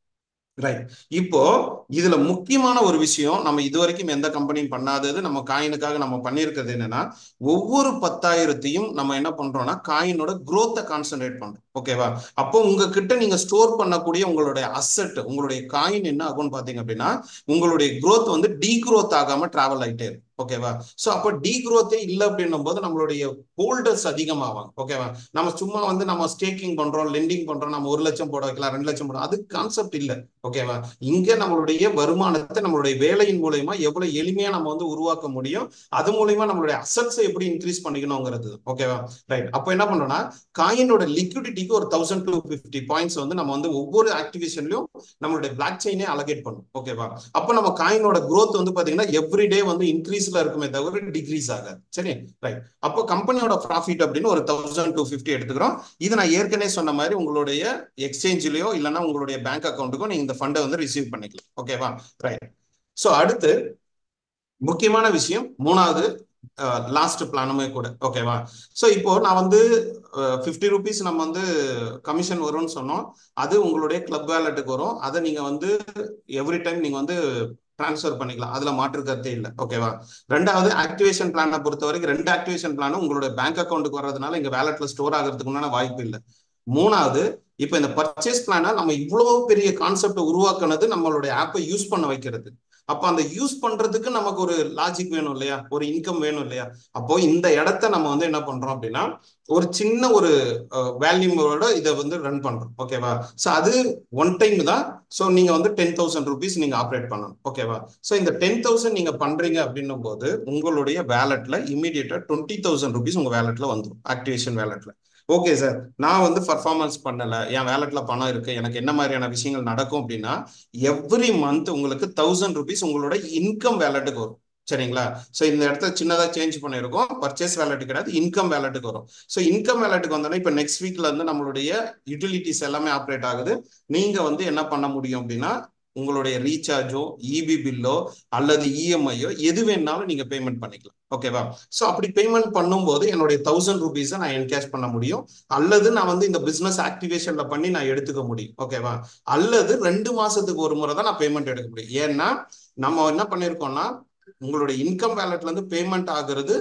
ரைட் இப்போ இதுல முக்கியமான ஒரு விஷயம் நம்ம இது வரைக்கும் எந்த கம்பெனியும் பண்ணாதது நம்ம காயினுக்காக நம்ம பண்ணியிருக்கிறது என்னன்னா ஒவ்வொரு பத்தாயிரத்தையும் நம்ம என்ன பண்றோம்னா காயினோட குரோத்தை கான்சென்ட்ரேட் பண்றோம் ஓகேவா அப்போ உங்ககிட்ட நீங்க ஸ்டோர் பண்ணக்கூடிய உங்களுடைய அசெட் உங்களுடைய காயின் என்ன ஆகும்னு பாத்தீங்க அப்படின்னா உங்களுடைய குரோத் வந்து டீ குரோத் ஆகாம டிராவல் ஆயிட்டே இருக்கும் ஓகேவா சோ அப்ப டீ குரோத்தே இல்லை அப்படின்னும் போது நம்மளுடைய ஹோல்டர்ஸ் அதிகமாவாங்க ஓகேவா நம்ம சும்மா வந்து நம்ம ஸ்டேக்கிங் பண்றோம் லெண்டிங் பண்றோம் நம்ம ஒரு லட்சம் போட வைக்கலாம் ரெண்டு லட்சம் போட அது கான்செப்ட் இல்ல ஓகேவா இங்க நம்மளுடைய வருமானத்தை நம்மளுடைய வேலையின் மூலயமா எவ்வளவு எளிமையா நம்ம வந்து உருவாக்க முடியும் அது மூலயமா நம்மளுடைய அசட்ஸை எப்படி இன்க்ரீஸ் பண்ணிக்கணுங்கிறது ஓகேவா ரைட் அப்போ என்ன பண்றோம்னா காயினோட லிக்விடிட்டிக்கு ஒரு தௌசண்ட் டூ ஃபிஃப்டி பாயிண்ட்ஸ் வந்து நம்ம வந்து ஒவ்வொரு ஆக்டிவேஷன்லயும் நம்மளுடைய பிளாக் செயினே அலகேட் பண்ணும் ஓகேவா அப்போ நம்ம காயினோட growth வந்து பாத்தீங்கன்னா எவ்ரிடே வந்து இன்க்ரீஸ்ல இருக்குமே தவிர டிக்ரீஸ் ஆகாது சரி ரைட் அப்போ கம்பெனியோட ப்ராஃபிட் அப்படின்னு ஒரு தௌசண்ட் டூ ஃபிஃப்டி எடுத்துக்கிறோம் இது நான் ஏற்கனவே சொன்ன மாதிரி உங்களுடைய எக்ஸ்சேஞ்சிலயோ இல்லைன்னா உங்களுடைய பேங்க் அக்கௌண்ட்டுக்கோ நீங்க இந்த ஃபண்டை வந்து ரிசீவ் பண்ணிக்கலாம் ஓகேவா ரைட் ஸோ அடுத்து முக்கியமான விஷயம் மூணாவது லாஸ்ட் பிளானுமே கூட ஓகேவா ஸோ இப்போ நான் வந்து ஃபிஃப்டி ருபீஸ் நம்ம வந்து கமிஷன் வரும்னு சொன்னோம் அது உங்களுடைய கிளப் வேலெட்டுக்கு வரும் அதை நீங்க வந்து எவ்ரி டைம் நீங்க வந்து டிரான்ஸ்ஃபர் பண்ணிக்கலாம் அதுல மாற்று கருத்தே இல்லை ஓகேவா ரெண்டாவது ஆக்டிவேஷன் பிளானை பொறுத்த வரைக்கும் ரெண்டு ஆக்டிவேஷன் பிளானும் உங்களுடைய பேங்க் அக்கௌண்ட்டுக்கு வர்றதுனால இங்க வேலெட்ல ஸ்டோர் ஆகிறதுக்கு உண்டான வாய்ப்பு இல்லை மூணாவது இப்போ இந்த பர்ச்சேஸ் பிளானை நம்ம இவ்வளோ பெரிய கான்செப்ட் உருவாக்குனது நம்மளுடைய ஆப்பை யூஸ் பண்ண வைக்கிறது அப்ப அந்த யூஸ் பண்றதுக்கு நமக்கு ஒரு லாஜிக் வேணும் இல்லையா ஒரு இன்கம் வேணும் இல்லையா அப்போ இந்த இடத்த நம்ம வந்து என்ன பண்றோம் அப்படின்னா ஒரு சின்ன ஒரு வேல்யூமோட இதை வந்து ரன் பண்றோம் ஓகேவா ஸோ அது ஒன் டைம் தான் ஸோ நீங்க வந்து டென் தௌசண்ட் ருபீஸ் நீங்க ஆப்ரேட் பண்ணணும் ஓகேவா ஸோ இந்த டென் தௌசண்ட் நீங்க பண்றீங்க அப்படின்னும் போது உங்களுடைய வேலெட்ல இமீடியட்டா டுவெண்ட்டி தௌசண்ட் ருபீஸ் உங்க வேலெட்ல வந்துடும் ஆக்டிவேஷன் வேலெட்ல ஓகே சார் நான் வந்து பர்ஃபார்மன்ஸ் பண்ணல என் வேலெட்ல பணம் இருக்கு எனக்கு என்ன மாதிரியான விஷயங்கள் நடக்கும் அப்படின்னா எவ்ரி மந்த் உங்களுக்கு தௌசண்ட் ருபீஸ் உங்களோட இன்கம் வேலெட்டுக்கு வரும் சரிங்களா ஸோ இந்த இடத்த சின்னதாக சேஞ்ச் பண்ணியிருக்கோம் பர்ச்சேஸ் வேலெட் கிடையாது இன்கம் வேலெட்டுக்கு வரும் ஸோ இன்கம் வேலெட்டுக்கு வந்தோன்னா இப்போ நெக்ஸ்ட் வீக்ல இருந்து நம்மளுடைய யூட்டிலிட்டிஸ் எல்லாமே ஆப்ரேட் ஆகுது நீங்க வந்து என்ன பண்ண முடியும் அப்படின்னா உங்களுடைய ரீசார்ஜோ இபி பில்லோ அல்லது இஎம்ஐயோ எது வேணாலும் நீங்க பேமெண்ட் பண்ணிக்கலாம் ஓகேவா ஸோ அப்படி பேமெண்ட் பண்ணும்போது என்னுடைய தௌசண்ட் ருபீஸை நான் என்கேஷ் பண்ண முடியும் அல்லது நான் வந்து இந்த பிசினஸ் ஆக்டிவேஷன்ல பண்ணி நான் எடுத்துக்க முடியும் ஓகேவா அல்லது ரெண்டு மாசத்துக்கு ஒரு முறை தான் நான் பேமெண்ட் எடுக்க முடியும் ஏன்னா நம்ம என்ன பண்ணிருக்கோம்னா உங்களுடைய இன்கம் வேலெட்ல இருந்து பேமெண்ட் ஆகுறது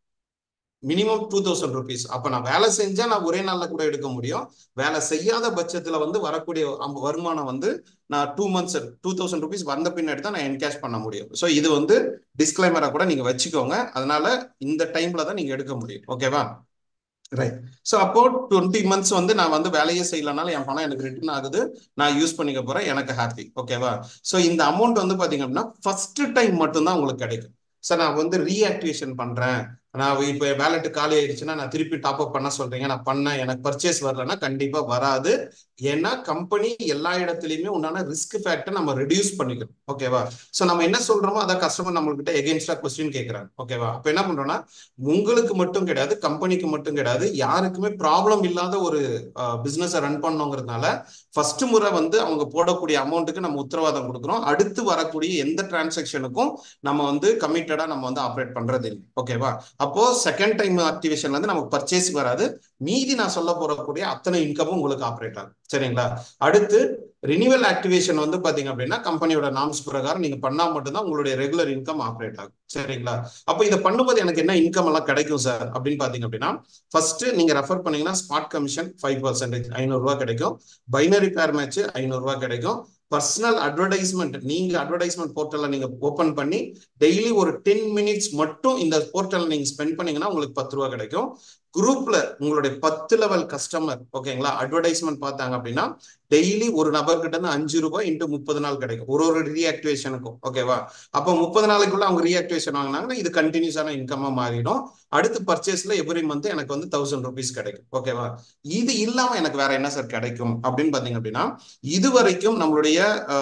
மினிமம் டூ தௌசண்ட் ருபீஸ் அப்ப நான் வேலை செஞ்சா நான் ஒரே நாள்ல கூட எடுக்க முடியும் வேலை செய்யாத பட்சத்துல வந்து வரக்கூடிய வருமானம் வந்து நான் two months two thousand rupees வந்த பின்னாடி தான் நான் என்கேஷ் பண்ண முடியும் ஸோ இது வந்து டிஸ்கிளைமரா கூட நீங்க வச்சுக்கோங்க அதனால இந்த டைம்ல தான் நீங்க எடுக்க முடியும் ஓகேவா ரைட் ஸோ அப்போ டுவெண்ட்டி மந்த்ஸ் வந்து நான் வந்து வேலையே செய்யலனாலும் என் பணம் எனக்கு ரிட்டர்ன் ஆகுது நான் யூஸ் பண்ணிக்க போறேன் எனக்கு ஹாப்பி ஓகேவா ஸோ இந்த அமௌண்ட் வந்து பாத்தீங்க அப்படின்னா ஃபர்ஸ்ட் டைம் மட்டும்தான் உங்களுக்கு கிடைக்கும் சார் நான் வந்து ரீஆக்டிவேஷன் பண்றேன் நான் இப்போ வேலெட் காலி ஆயிடுச்சுன்னா நான் திருப்பி டாப் அப் பண்ண சொல்றீங்க நான் பண்ணேன் எனக்கு பர்ச்சேஸ் வரலன்னா கண்டிப்பா வராது ஏன்னா கம்பெனி எல்லா இடத்துலயுமே உண்டான ரிஸ்க் ஃபேக்டர் நம்ம ரெடியூஸ் பண்ணிக்கணும் ஓகேவா ஸோ நம்ம என்ன சொல்றோமோ அதான் கஸ்டமர் நம்மள்கிட்ட எகென்ஸ்டா கொஸ்டின் கேட்கறாங்க ஓகேவா அப்போ என்ன பண்றோம்னா உங்களுக்கு மட்டும் கிடையாது கம்பெனிக்கு மட்டும் கிடையாது யாருக்குமே ப்ராப்ளம் இல்லாத ஒரு பிசினஸை ரன் பண்ணோங்கிறதுனால ஃபர்ஸ்ட் முறை வந்து அவங்க போடக்கூடிய அமௌண்ட்டுக்கு நம்ம உத்தரவாதம் கொடுக்குறோம் அடுத்து வரக்கூடிய எந்த டிரான்சாக்ஷனுக்கும் நம்ம வந்து கமிட்டடா நம்ம வந்து ஆப்ரேட் பண்றது இல்லை ஓகேவா அப்போ செகண்ட் டைம் ஆக்டிவேஷன்ல இருந்து நமக்கு பர்ச்சேஸ் வராது மீதி நான் சொல்ல போறக்கூடிய அத்தனை இன்கமும் உங்களுக்கு ஆப்ரேட் ஆகும் சரிங்களா அடுத்து ரினிவல் ஆக்டிவேஷன் வந்து பாத்தீங்க அப்படின்னா கம்பெனியோட நாம்ஸ் பிரகாரம் நீங்க பண்ணா மட்டும்தான் உங்களுடைய ரெகுலர் இன்கம் ஆப்ரேட் ஆகும் சரிங்களா அப்போ இதை பண்ணும்போது எனக்கு என்ன இன்கம் எல்லாம் கிடைக்கும் சார் அப்படின்னு பாத்தீங்க அப்படின்னா ஃபர்ஸ்ட் நீங்க ரெஃபர் பண்ணீங்கன்னா ஸ்மார்ட் கமிஷன் ஃபைவ் பர்சன்டேஜ் ஐநூறு ரூபாய் கிடைக்கும் பைனரி பேர் மேட்ச் ஐநூறு ரூபாய் கிடைக்கும் பர்சனல் அட்வர்டைஸ்மெண்ட் நீங்க அட்வர்டைஸ்மெண்ட் போர்ட்டல்ல நீங்க ஓபன் பண்ணி டெய்லி ஒரு டென் மினிட்ஸ் மட்டும் இந்த போர்ட்டல் நீங்க ஸ்பெண்ட் பண்ணீங்கன்னா உங்களுக்கு பத்து ரூபா கிடைக்கும் குரூப்ல உங்களுடைய பத்து லெவல் கஸ்டமர் ஓகேங்களா அட்வர்டைஸ்மெண்ட் பார்த்தாங்க அப்படின்னா டெய்லி ஒரு நபர்கிட்ட இருந்து அஞ்சு ரூபாய் இன்ட்டு முப்பது நாள் கிடைக்கும் ஒரு ஒரு ரீஆக்டிவேஷனுக்கும் ஓகேவா அப்போ முப்பது நாளைக்குள்ள அவங்க ரீஆக்டிவேஷன் வாங்கினாங்கன்னா இது கண்டினியூஸான இன்கமா மாறிடும் அடுத்து பர்ச்சேஸ்ல எவ்ரி மந்த் எனக்கு வந்து தௌசண்ட் ருபீஸ் கிடைக்கும் ஓகேவா இது இல்லாம எனக்கு வேற என்ன சார் கிடைக்கும் அப்படின்னு பாத்தீங்க அப்படின்னா இது வரைக்கும் நம்மளுடைய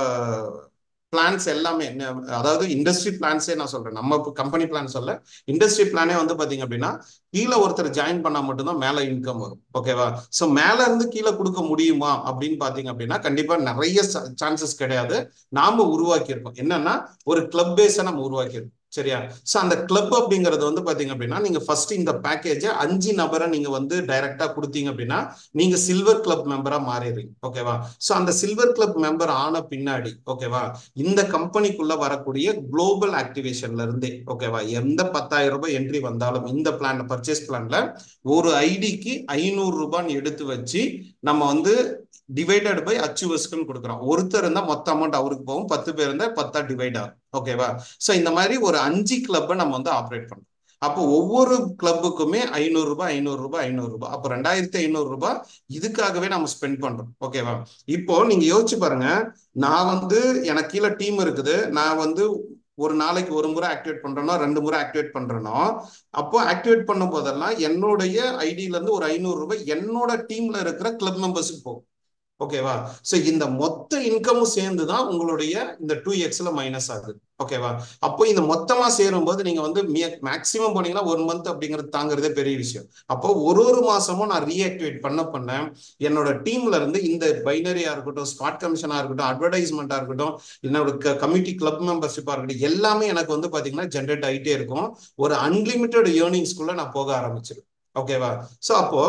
பிளான்ஸ் எல்லாமே அதாவது இண்டஸ்ட்ரி பிளான்ஸே நான் சொல்றேன் நம்ம கம்பெனி பிளான் சொல்ல இண்டஸ்ட்ரி பிளானே வந்து பாத்தீங்க அப்படின்னா கீழே ஒருத்தர் ஜாயின் பண்ணா மட்டும்தான் மேல இன்கம் வரும் ஓகேவா சோ மேல இருந்து கீழே கொடுக்க முடியுமா அப்படின்னு பாத்தீங்க அப்படின்னா கண்டிப்பா நிறைய சான்சஸ் கிடையாது நாம உருவாக்கி இருக்கோம் என்னன்னா ஒரு கிளப் பேஸை நம்ம உருவாக்கியிருக்கோம் சரியா சோ அந்த கிளப் அப்படிங்கிறது வந்து பாத்தீங்க அப்படின்னா நீங்க ஃபர்ஸ்ட் இந்த பேக்கேஜை அஞ்சு நபரை நீங்க வந்து டைரக்டா கொடுத்தீங்க அப்படின்னா நீங்க சில்வர் கிளப் மெம்பரா மாறிடுறீங்க ஓகேவா சோ அந்த சில்வர் கிளப் மெம்பர் ஆன பின்னாடி ஓகேவா இந்த கம்பெனிக்குள்ள வரக்கூடிய குளோபல் ஆக்டிவேஷன்ல இருந்தே ஓகேவா எந்த பத்தாயிரம் ரூபாய் என்ட்ரி வந்தாலும் இந்த பிளான்ல பர்ச்சேஸ் பிளான்ல ஒரு ஐடிக்கு ஐநூறு ரூபான்னு எடுத்து வச்சு நம்ம வந்து டிவைடட் பை அச்சுவஸ்க்குன்னு கொடுக்குறோம் ஒருத்தர் இருந்தா மொத்த அமௌண்ட் அவருக்கு போகும் பத்து பேர் இருந்தா பத்தா டிவைட் ஆகும் ஓகேவா சோ இந்த மாதிரி ஒரு அஞ்சு கிளப்பை நம்ம வந்து ஆப்ரேட் பண்றோம் அப்போ ஒவ்வொரு கிளப்புக்குமே ஐநூறு ரூபாய் ஐநூறு ரூபாய் ஐநூறு ரூபாய் அப்போ ரெண்டாயிரத்தி ஐநூறு ரூபாய் இதுக்காகவே நம்ம ஸ்பெண்ட் பண்றோம் ஓகேவா இப்போ நீங்க யோசிச்சு பாருங்க நான் வந்து எனக்கு கீழே டீம் இருக்குது நான் வந்து ஒரு நாளைக்கு ஒரு முறை ஆக்டிவேட் பண்றேனோ ரெண்டு முறை ஆக்டிவேட் பண்றேனோ அப்போ ஆக்டிவேட் பண்ணும் போதெல்லாம் என்னுடைய ஐடியில இருந்து ஒரு ஐநூறு ரூபாய் என்னோட டீம்ல இருக்கிற கிளப் மெம்பர்ஸுக்கு போகும் ஓகேவா சோ இந்த மொத்த இன்கமும் சேர்ந்து தான் உங்களுடைய இந்த டூ எக்ஸ்ல மைனஸ் ஆகுது ஓகேவா அப்போ இந்த மொத்தமா சேரும்போது நீங்க வந்து மேக்சிமம் போனீங்கன்னா ஒரு மந்த் அப்படிங்கிறது தாங்கிறதே பெரிய விஷயம் அப்போ ஒரு ஒரு மாசமும் நான் ரீஆக்டிவேட் பண்ண பண்ண என்னோட டீம்ல இருந்து இந்த பைனரியா இருக்கட்டும் ஸ்பாட் கமிஷனா இருக்கட்டும் அட்வர்டைஸ்மெண்டா இருக்கட்டும் என்னோட கமிட்டி கிளப் மெம்பர்ஷிப்பா இருக்கட்டும் எல்லாமே எனக்கு வந்து பாத்தீங்கன்னா ஜென்ரேட் ஆகிட்டே இருக்கும் ஒரு அன்லிமிட்டெட் ஏர்னிங்ஸ்குள்ள நான் போக ஆரம்பிச்சிருக்கேன் ஓகேவா சோ அப்போ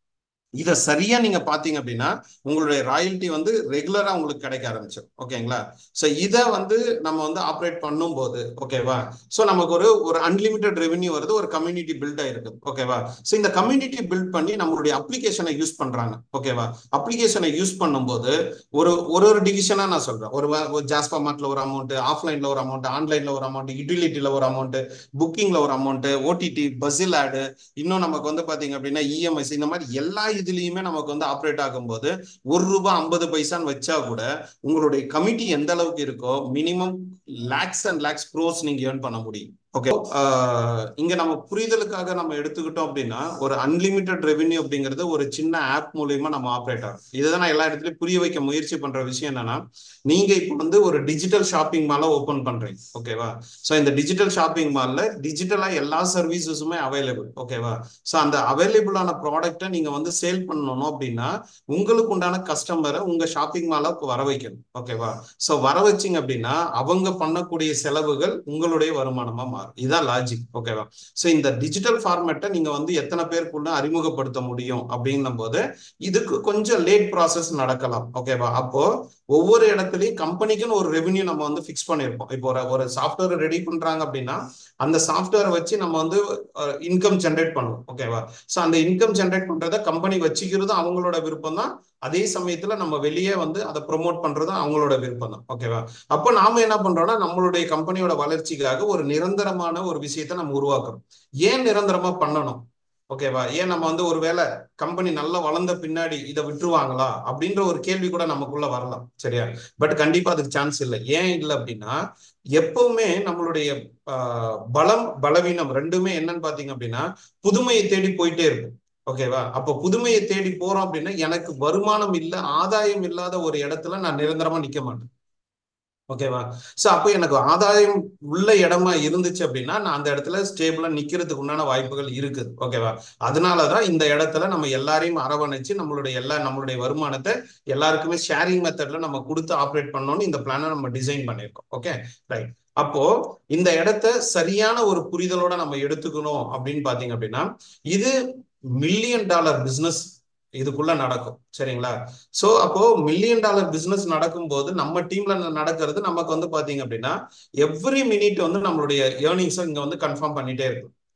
இதை சரியா நீங்க பாத்தீங்க அப்படின்னா உங்களுடைய ராயல்ட்டி வந்து ரெகுலரா உங்களுக்கு கிடைக்க ஆரம்பிச்சிடும் ஓகேங்களா ஸோ இதை வந்து நம்ம வந்து ஆப்ரேட் பண்ணும்போது ஓகேவா ஸோ நமக்கு ஒரு ஒரு அன்லிமிட்டெட் ரெவன்யூ வருது ஒரு கம்யூனிட்டி பில்ட் ஆயிருக்கு ஓகேவா ஸோ இந்த கம்யூனிட்டி பில்ட் பண்ணி நம்மளுடைய அப்ளிகேஷனை யூஸ் பண்றாங்க ஓகேவா அப்ளிகேஷனை யூஸ் பண்ணும்போது ஒரு ஒரு ஒரு டிவிஷனா நான் சொல்றேன் ஒரு ஜாஸ்பா மார்ட்ல ஒரு அமௌண்ட் ஆஃப்லைன்ல ஒரு அமௌண்ட் ஆன்லைன்ல ஒரு அமௌண்ட் யூட்டிலிட்டியில ஒரு அமௌண்ட் புக்கிங்ல ஒரு அமௌண்ட் ஓடிடி பஸ்ஸில் ஆடு இன்னும் நமக்கு வந்து பாத்தீங்க அப்படின்னா இஎம்ஐஸ் இந்த மாதிரி எல்லா இதுலயுமே நமக்கு வந்து ஆப்ரேட் ஆகும்போது ஒரு ரூபாய் ஐம்பது பைசான்னு வச்சா கூட உங்களுடைய கமிட்டி எந்த அளவுக்கு இருக்கோ மினிமம் லேக்ஸ் அண்ட் லேக்ஸ் க்ரோஸ் நீங்க ஏர்ன் பண்ண முடியும் ஓகே இங்க நம்ம புரிதலுக்காக நம்ம எடுத்துக்கிட்டோம் அப்படின்னா ஒரு அன்லிமிட்டெட் ரெவென்யூ அப்படிங்கிறது ஒரு சின்ன ஆப் மூலியமா நம்ம ஆப்ரேட் ஆகும் இதுதான் நான் எல்லா இடத்துலயும் புரிய வைக்க முயற்சி பண்ற விஷயம் என்னன்னா நீங்க இப்போ வந்து ஒரு டிஜிட்டல் ஷாப்பிங் மால ஓபன் பண்றீங்க ஓகேவா சோ இந்த டிஜிட்டல் ஷாப்பிங் மால்ல டிஜிட்டலா எல்லா சர்வீசஸுமே அவைலபிள் ஓகேவா சோ அந்த அவைலபிளான ப்ராடக்ட்டை நீங்க வந்து சேல் பண்ணணும் அப்படின்னா உங்களுக்கு உண்டான கஸ்டமரை உங்க ஷாப்பிங் மால வர வைக்கணும் ஓகேவா சோ வர வச்சிங்க அப்படின்னா அவங்க பண்ணக்கூடிய செலவுகள் உங்களுடைய வருமானமா மாறும் இதுதான் லாஜிக் ஓகேவா சோ இந்த டிஜிட்டல் ஃபார்மேட்டை நீங்க வந்து எத்தனை பேருக்குள்ள அறிமுகப்படுத்த முடியும் அப்படின்னும் போது இதுக்கு கொஞ்சம் லேட் ப்ராசஸ் நடக்கலாம் ஓகேவா அப்போ ஒவ்வொரு இடத்துலயும் கம்பெனிக்குன்னு ஒரு ரெவென்யூ நம்ம வந்து ஃபிக்ஸ் பண்ணிருப்போம் இப்போ ஒரு ஒரு சாஃப்ட்வேர் ரெடி பண்றாங்க அப்படின்னா அந்த சாஃப்ட்வேரை வச்சு நம்ம வந்து இன்கம் ஜென்ரேட் பண்ணுவோம் ஓகேவா சோ அந்த இன்கம் ஜென்ரேட் பண்றத கம்பெனி வச்சுக்கிறது அவங்களோட விருப்பம் தான் அதே சமயத்துல நம்ம வெளியே வந்து அதை ப்ரொமோட் பண்றது அவங்களோட விருப்பம் தான் ஓகேவா அப்போ நாம என்ன பண்றோம்னா நம்மளுடைய கம்பெனியோட வளர்ச்சிக்காக ஒரு நிரந்தரமான ஒரு விஷயத்த நம்ம உருவாக்குறோம் ஏன் நிரந்தரமா பண்ணணும் ஓகேவா ஏன் நம்ம வந்து ஒருவேளை கம்பெனி நல்லா வளர்ந்த பின்னாடி இதை விட்டுருவாங்களா அப்படின்ற ஒரு கேள்வி கூட நமக்குள்ள வரலாம் சரியா பட் கண்டிப்பா அதுக்கு சான்ஸ் இல்லை ஏன் இல்லை அப்படின்னா எப்பவுமே நம்மளுடைய பலம் பலவீனம் ரெண்டுமே என்னன்னு பாத்தீங்க அப்படின்னா புதுமையை தேடி போயிட்டே இருக்கும் ஓகேவா அப்ப புதுமையை தேடி போறோம் அப்படின்னா எனக்கு வருமானம் இல்ல ஆதாயம் இல்லாத ஒரு இடத்துல நான் நிரந்தரமா நிக்க மாட்டேன் ஓகேவா சோ அப்போ எனக்கு ஆதாயம் உள்ள இடமா இருந்துச்சு அப்படின்னா நான் அந்த இடத்துல ஸ்டேபிளா நிக்கிறதுக்கு உண்டான வாய்ப்புகள் இருக்குது ஓகேவா அதனாலதான் இந்த இடத்துல நம்ம எல்லாரையும் அரவணைச்சு நம்மளுடைய எல்லா நம்மளுடைய வருமானத்தை எல்லாருக்குமே ஷேரிங் மெத்தட்ல நம்ம கொடுத்து ஆப்ரேட் பண்ணோம்னு இந்த பிளானை நம்ம டிசைன் பண்ணியிருக்கோம் ஓகே ரைட் அப்போ இந்த இடத்த சரியான ஒரு புரிதலோட நம்ம எடுத்துக்கணும் அப்படின்னு பாத்தீங்க அப்படின்னா இது மில்லியன் டாலர் பிசினஸ் இதுக்குள்ள நடக்கும் சரிங்களா சோ அப்போ மில்லியன் டாலர் பிசினஸ் நடக்கும் போது நம்ம டீம்ல நடக்கிறது நமக்கு வந்து பாத்தீங்க அப்படின்னா எவ்ரி மினிட் வந்து நம்மளுடைய ஏர்னிங்ஸை இங்க வந்து கன்ஃபார்ம் பண்ணிட்டே இருக்கும்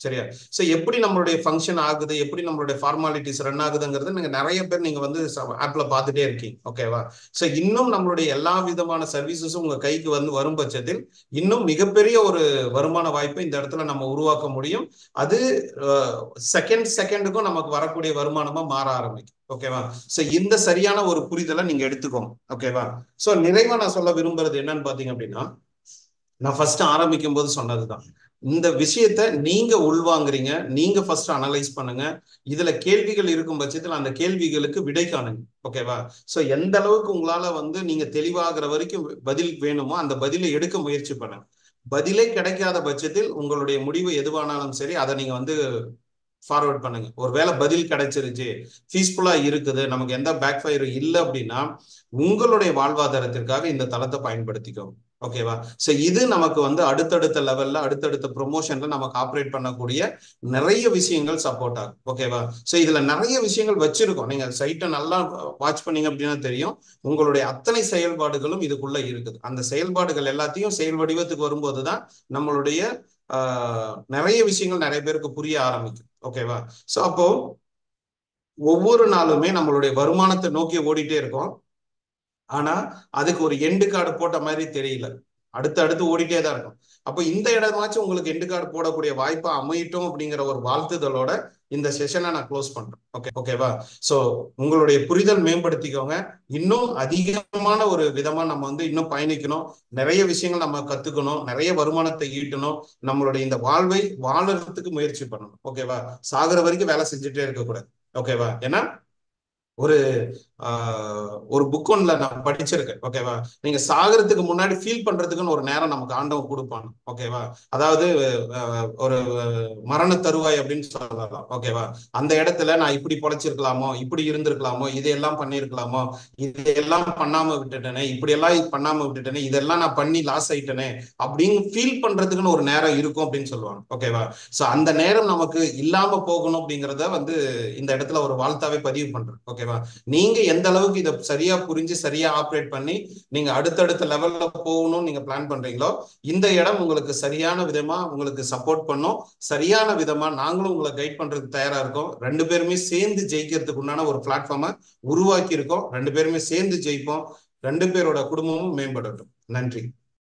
சரியா சோ எப்படி நம்மளுடைய ஃபங்க்ஷன் ஆகுது எப்படி நம்மளுடைய ஃபார்மாலிட்டிஸ் ரன் ஆகுதுங்கிறது நீங்க நிறைய பேர் நீங்க வந்து ஆப்ல பார்த்துட்டே இருக்கீங்க ஓகேவா சோ இன்னும் நம்மளுடைய எல்லா விதமான சர்வீசஸும் உங்க கைக்கு வந்து வரும் பட்சத்தில் இன்னும் மிகப்பெரிய ஒரு வருமான வாய்ப்பை இந்த இடத்துல நம்ம உருவாக்க முடியும் அது செகண்ட் செகண்டுக்கும் நமக்கு வரக்கூடிய வருமானமா மாற ஆரம்பிக்கும் ஓகேவா சோ இந்த சரியான ஒரு புரிதலை நீங்க எடுத்துக்கோங்க ஓகேவா சோ நிறைவா நான் சொல்ல விரும்புறது என்னன்னு பாத்தீங்க அப்படின்னா நான் ஃபர்ஸ்ட் ஆரம்பிக்கும் போது சொன்னதுதான் இந்த விஷயத்த நீங்க உள்வாங்குறீங்க நீங்க ஃபர்ஸ்ட் அனலைஸ் பண்ணுங்க இதுல கேள்விகள் இருக்கும் பட்சத்தில் அந்த கேள்விகளுக்கு விடை காணுங்க ஓகேவா சோ எந்த அளவுக்கு உங்களால வந்து நீங்க தெளிவாகிற வரைக்கும் பதில் வேணுமோ அந்த பதிலை எடுக்க முயற்சி பண்ணுங்க பதிலே கிடைக்காத பட்சத்தில் உங்களுடைய முடிவு எதுவானாலும் சரி அதை நீங்க வந்து ஃபார்வர்ட் பண்ணுங்க ஒருவேளை பதில் கிடைச்சிருச்சு பீஸ்ஃபுல்லா இருக்குது நமக்கு எந்த பேக் ஃபயர் இல்லை அப்படின்னா உங்களுடைய வாழ்வாதாரத்திற்காக இந்த தளத்தை பயன்படுத்திக்கோங்க ஓகேவா சோ இது நமக்கு வந்து அடுத்தடுத்த லெவல்ல அடுத்தடுத்த ப்ரொமோஷன்ல நமக்கு ஆப்ரேட் பண்ணக்கூடிய நிறைய விஷயங்கள் சப்போர்ட் ஆகும் ஓகேவா சோ இதுல நிறைய விஷயங்கள் வச்சிருக்கோம் நீங்க சைட்டை நல்லா வாட்ச் பண்ணீங்க அப்படின்னா தெரியும் உங்களுடைய அத்தனை செயல்பாடுகளும் இதுக்குள்ள இருக்குது அந்த செயல்பாடுகள் எல்லாத்தையும் செயல் வடிவத்துக்கு வரும்போது தான் நம்மளுடைய நிறைய விஷயங்கள் நிறைய பேருக்கு புரிய ஆரம்பிக்கும் ஓகேவா சோ அப்போ ஒவ்வொரு நாளுமே நம்மளுடைய வருமானத்தை நோக்கி ஓடிட்டே இருக்கோம் ஆனா அதுக்கு ஒரு எண்டு கார்டு போட்ட மாதிரி தெரியல அடுத்து அடுத்து ஓடிட்டே தான் இருக்கும் அப்போ இந்த இடமாச்சும் உங்களுக்கு எண்டு கார்டு போடக்கூடிய வாய்ப்பா அமையட்டும் அப்படிங்கிற ஒரு வாழ்த்துதலோட இந்த செஷனை நான் க்ளோஸ் பண்றேன் ஓகே ஓகேவா சோ உங்களுடைய புரிதல் மேம்படுத்திக்கோங்க இன்னும் அதிகமான ஒரு விதமா நம்ம வந்து இன்னும் பயணிக்கணும் நிறைய விஷயங்கள் நம்ம கத்துக்கணும் நிறைய வருமானத்தை ஈட்டணும் நம்மளுடைய இந்த வாழ்வை வாழறதுக்கு முயற்சி பண்ணணும் ஓகேவா சாகுற வரைக்கும் வேலை செஞ்சுட்டே இருக்கக்கூடாது ஓகேவா ஏன்னா ஒரு ஒரு புக் ஒன்ல நான் படிச்சிருக்கேன் ஓகேவா நீங்க சாகிறதுக்கு முன்னாடி ஃபீல் பண்றதுக்குன்னு ஒரு நேரம் நமக்கு ஆண்டவன் கொடுப்பான் ஓகேவா அதாவது ஒரு மரண தருவாய் அப்படின்னு சொல்லலாம் ஓகேவா அந்த இடத்துல நான் இப்படி பொழைச்சிருக்கலாமோ இப்படி இருந்திருக்கலாமோ இதையெல்லாம் பண்ணிருக்கலாமோ இதையெல்லாம் பண்ணாம விட்டுட்டேனே இப்படி எல்லாம் பண்ணாம விட்டுட்டேனே இதெல்லாம் நான் பண்ணி லாஸ் ஆயிட்டேனே அப்படின்னு ஃபீல் பண்றதுக்குன்னு ஒரு நேரம் இருக்கும் அப்படின்னு சொல்லுவாங்க ஓகேவா சோ அந்த நேரம் நமக்கு இல்லாம போகணும் அப்படிங்கிறத வந்து இந்த இடத்துல ஒரு வாழ்த்தாவே பதிவு பண்றேன் ஓகேவா நீங்க எந்த அளவுக்கு இதை சரியா புரிஞ்சு சரியா ஆப்ரேட் பண்ணி நீங்க அடுத்தடுத்த லெவல்ல போகணும்னு நீங்க பிளான் பண்றீங்களோ இந்த இடம் உங்களுக்கு சரியான விதமா உங்களுக்கு சப்போர்ட் பண்ணும் சரியான விதமா நாங்களும் உங்களை கைட் பண்றதுக்கு தயாரா இருக்கோம் ரெண்டு பேருமே சேர்ந்து ஜெயிக்கிறதுக்கு உண்டான ஒரு பிளாட்ஃபார்மை உருவாக்கி இருக்கோம் ரெண்டு பேருமே சேர்ந்து ஜெயிப்போம் ரெண்டு பேரோட குடும்பமும் மேம்படட்டும் நன்றி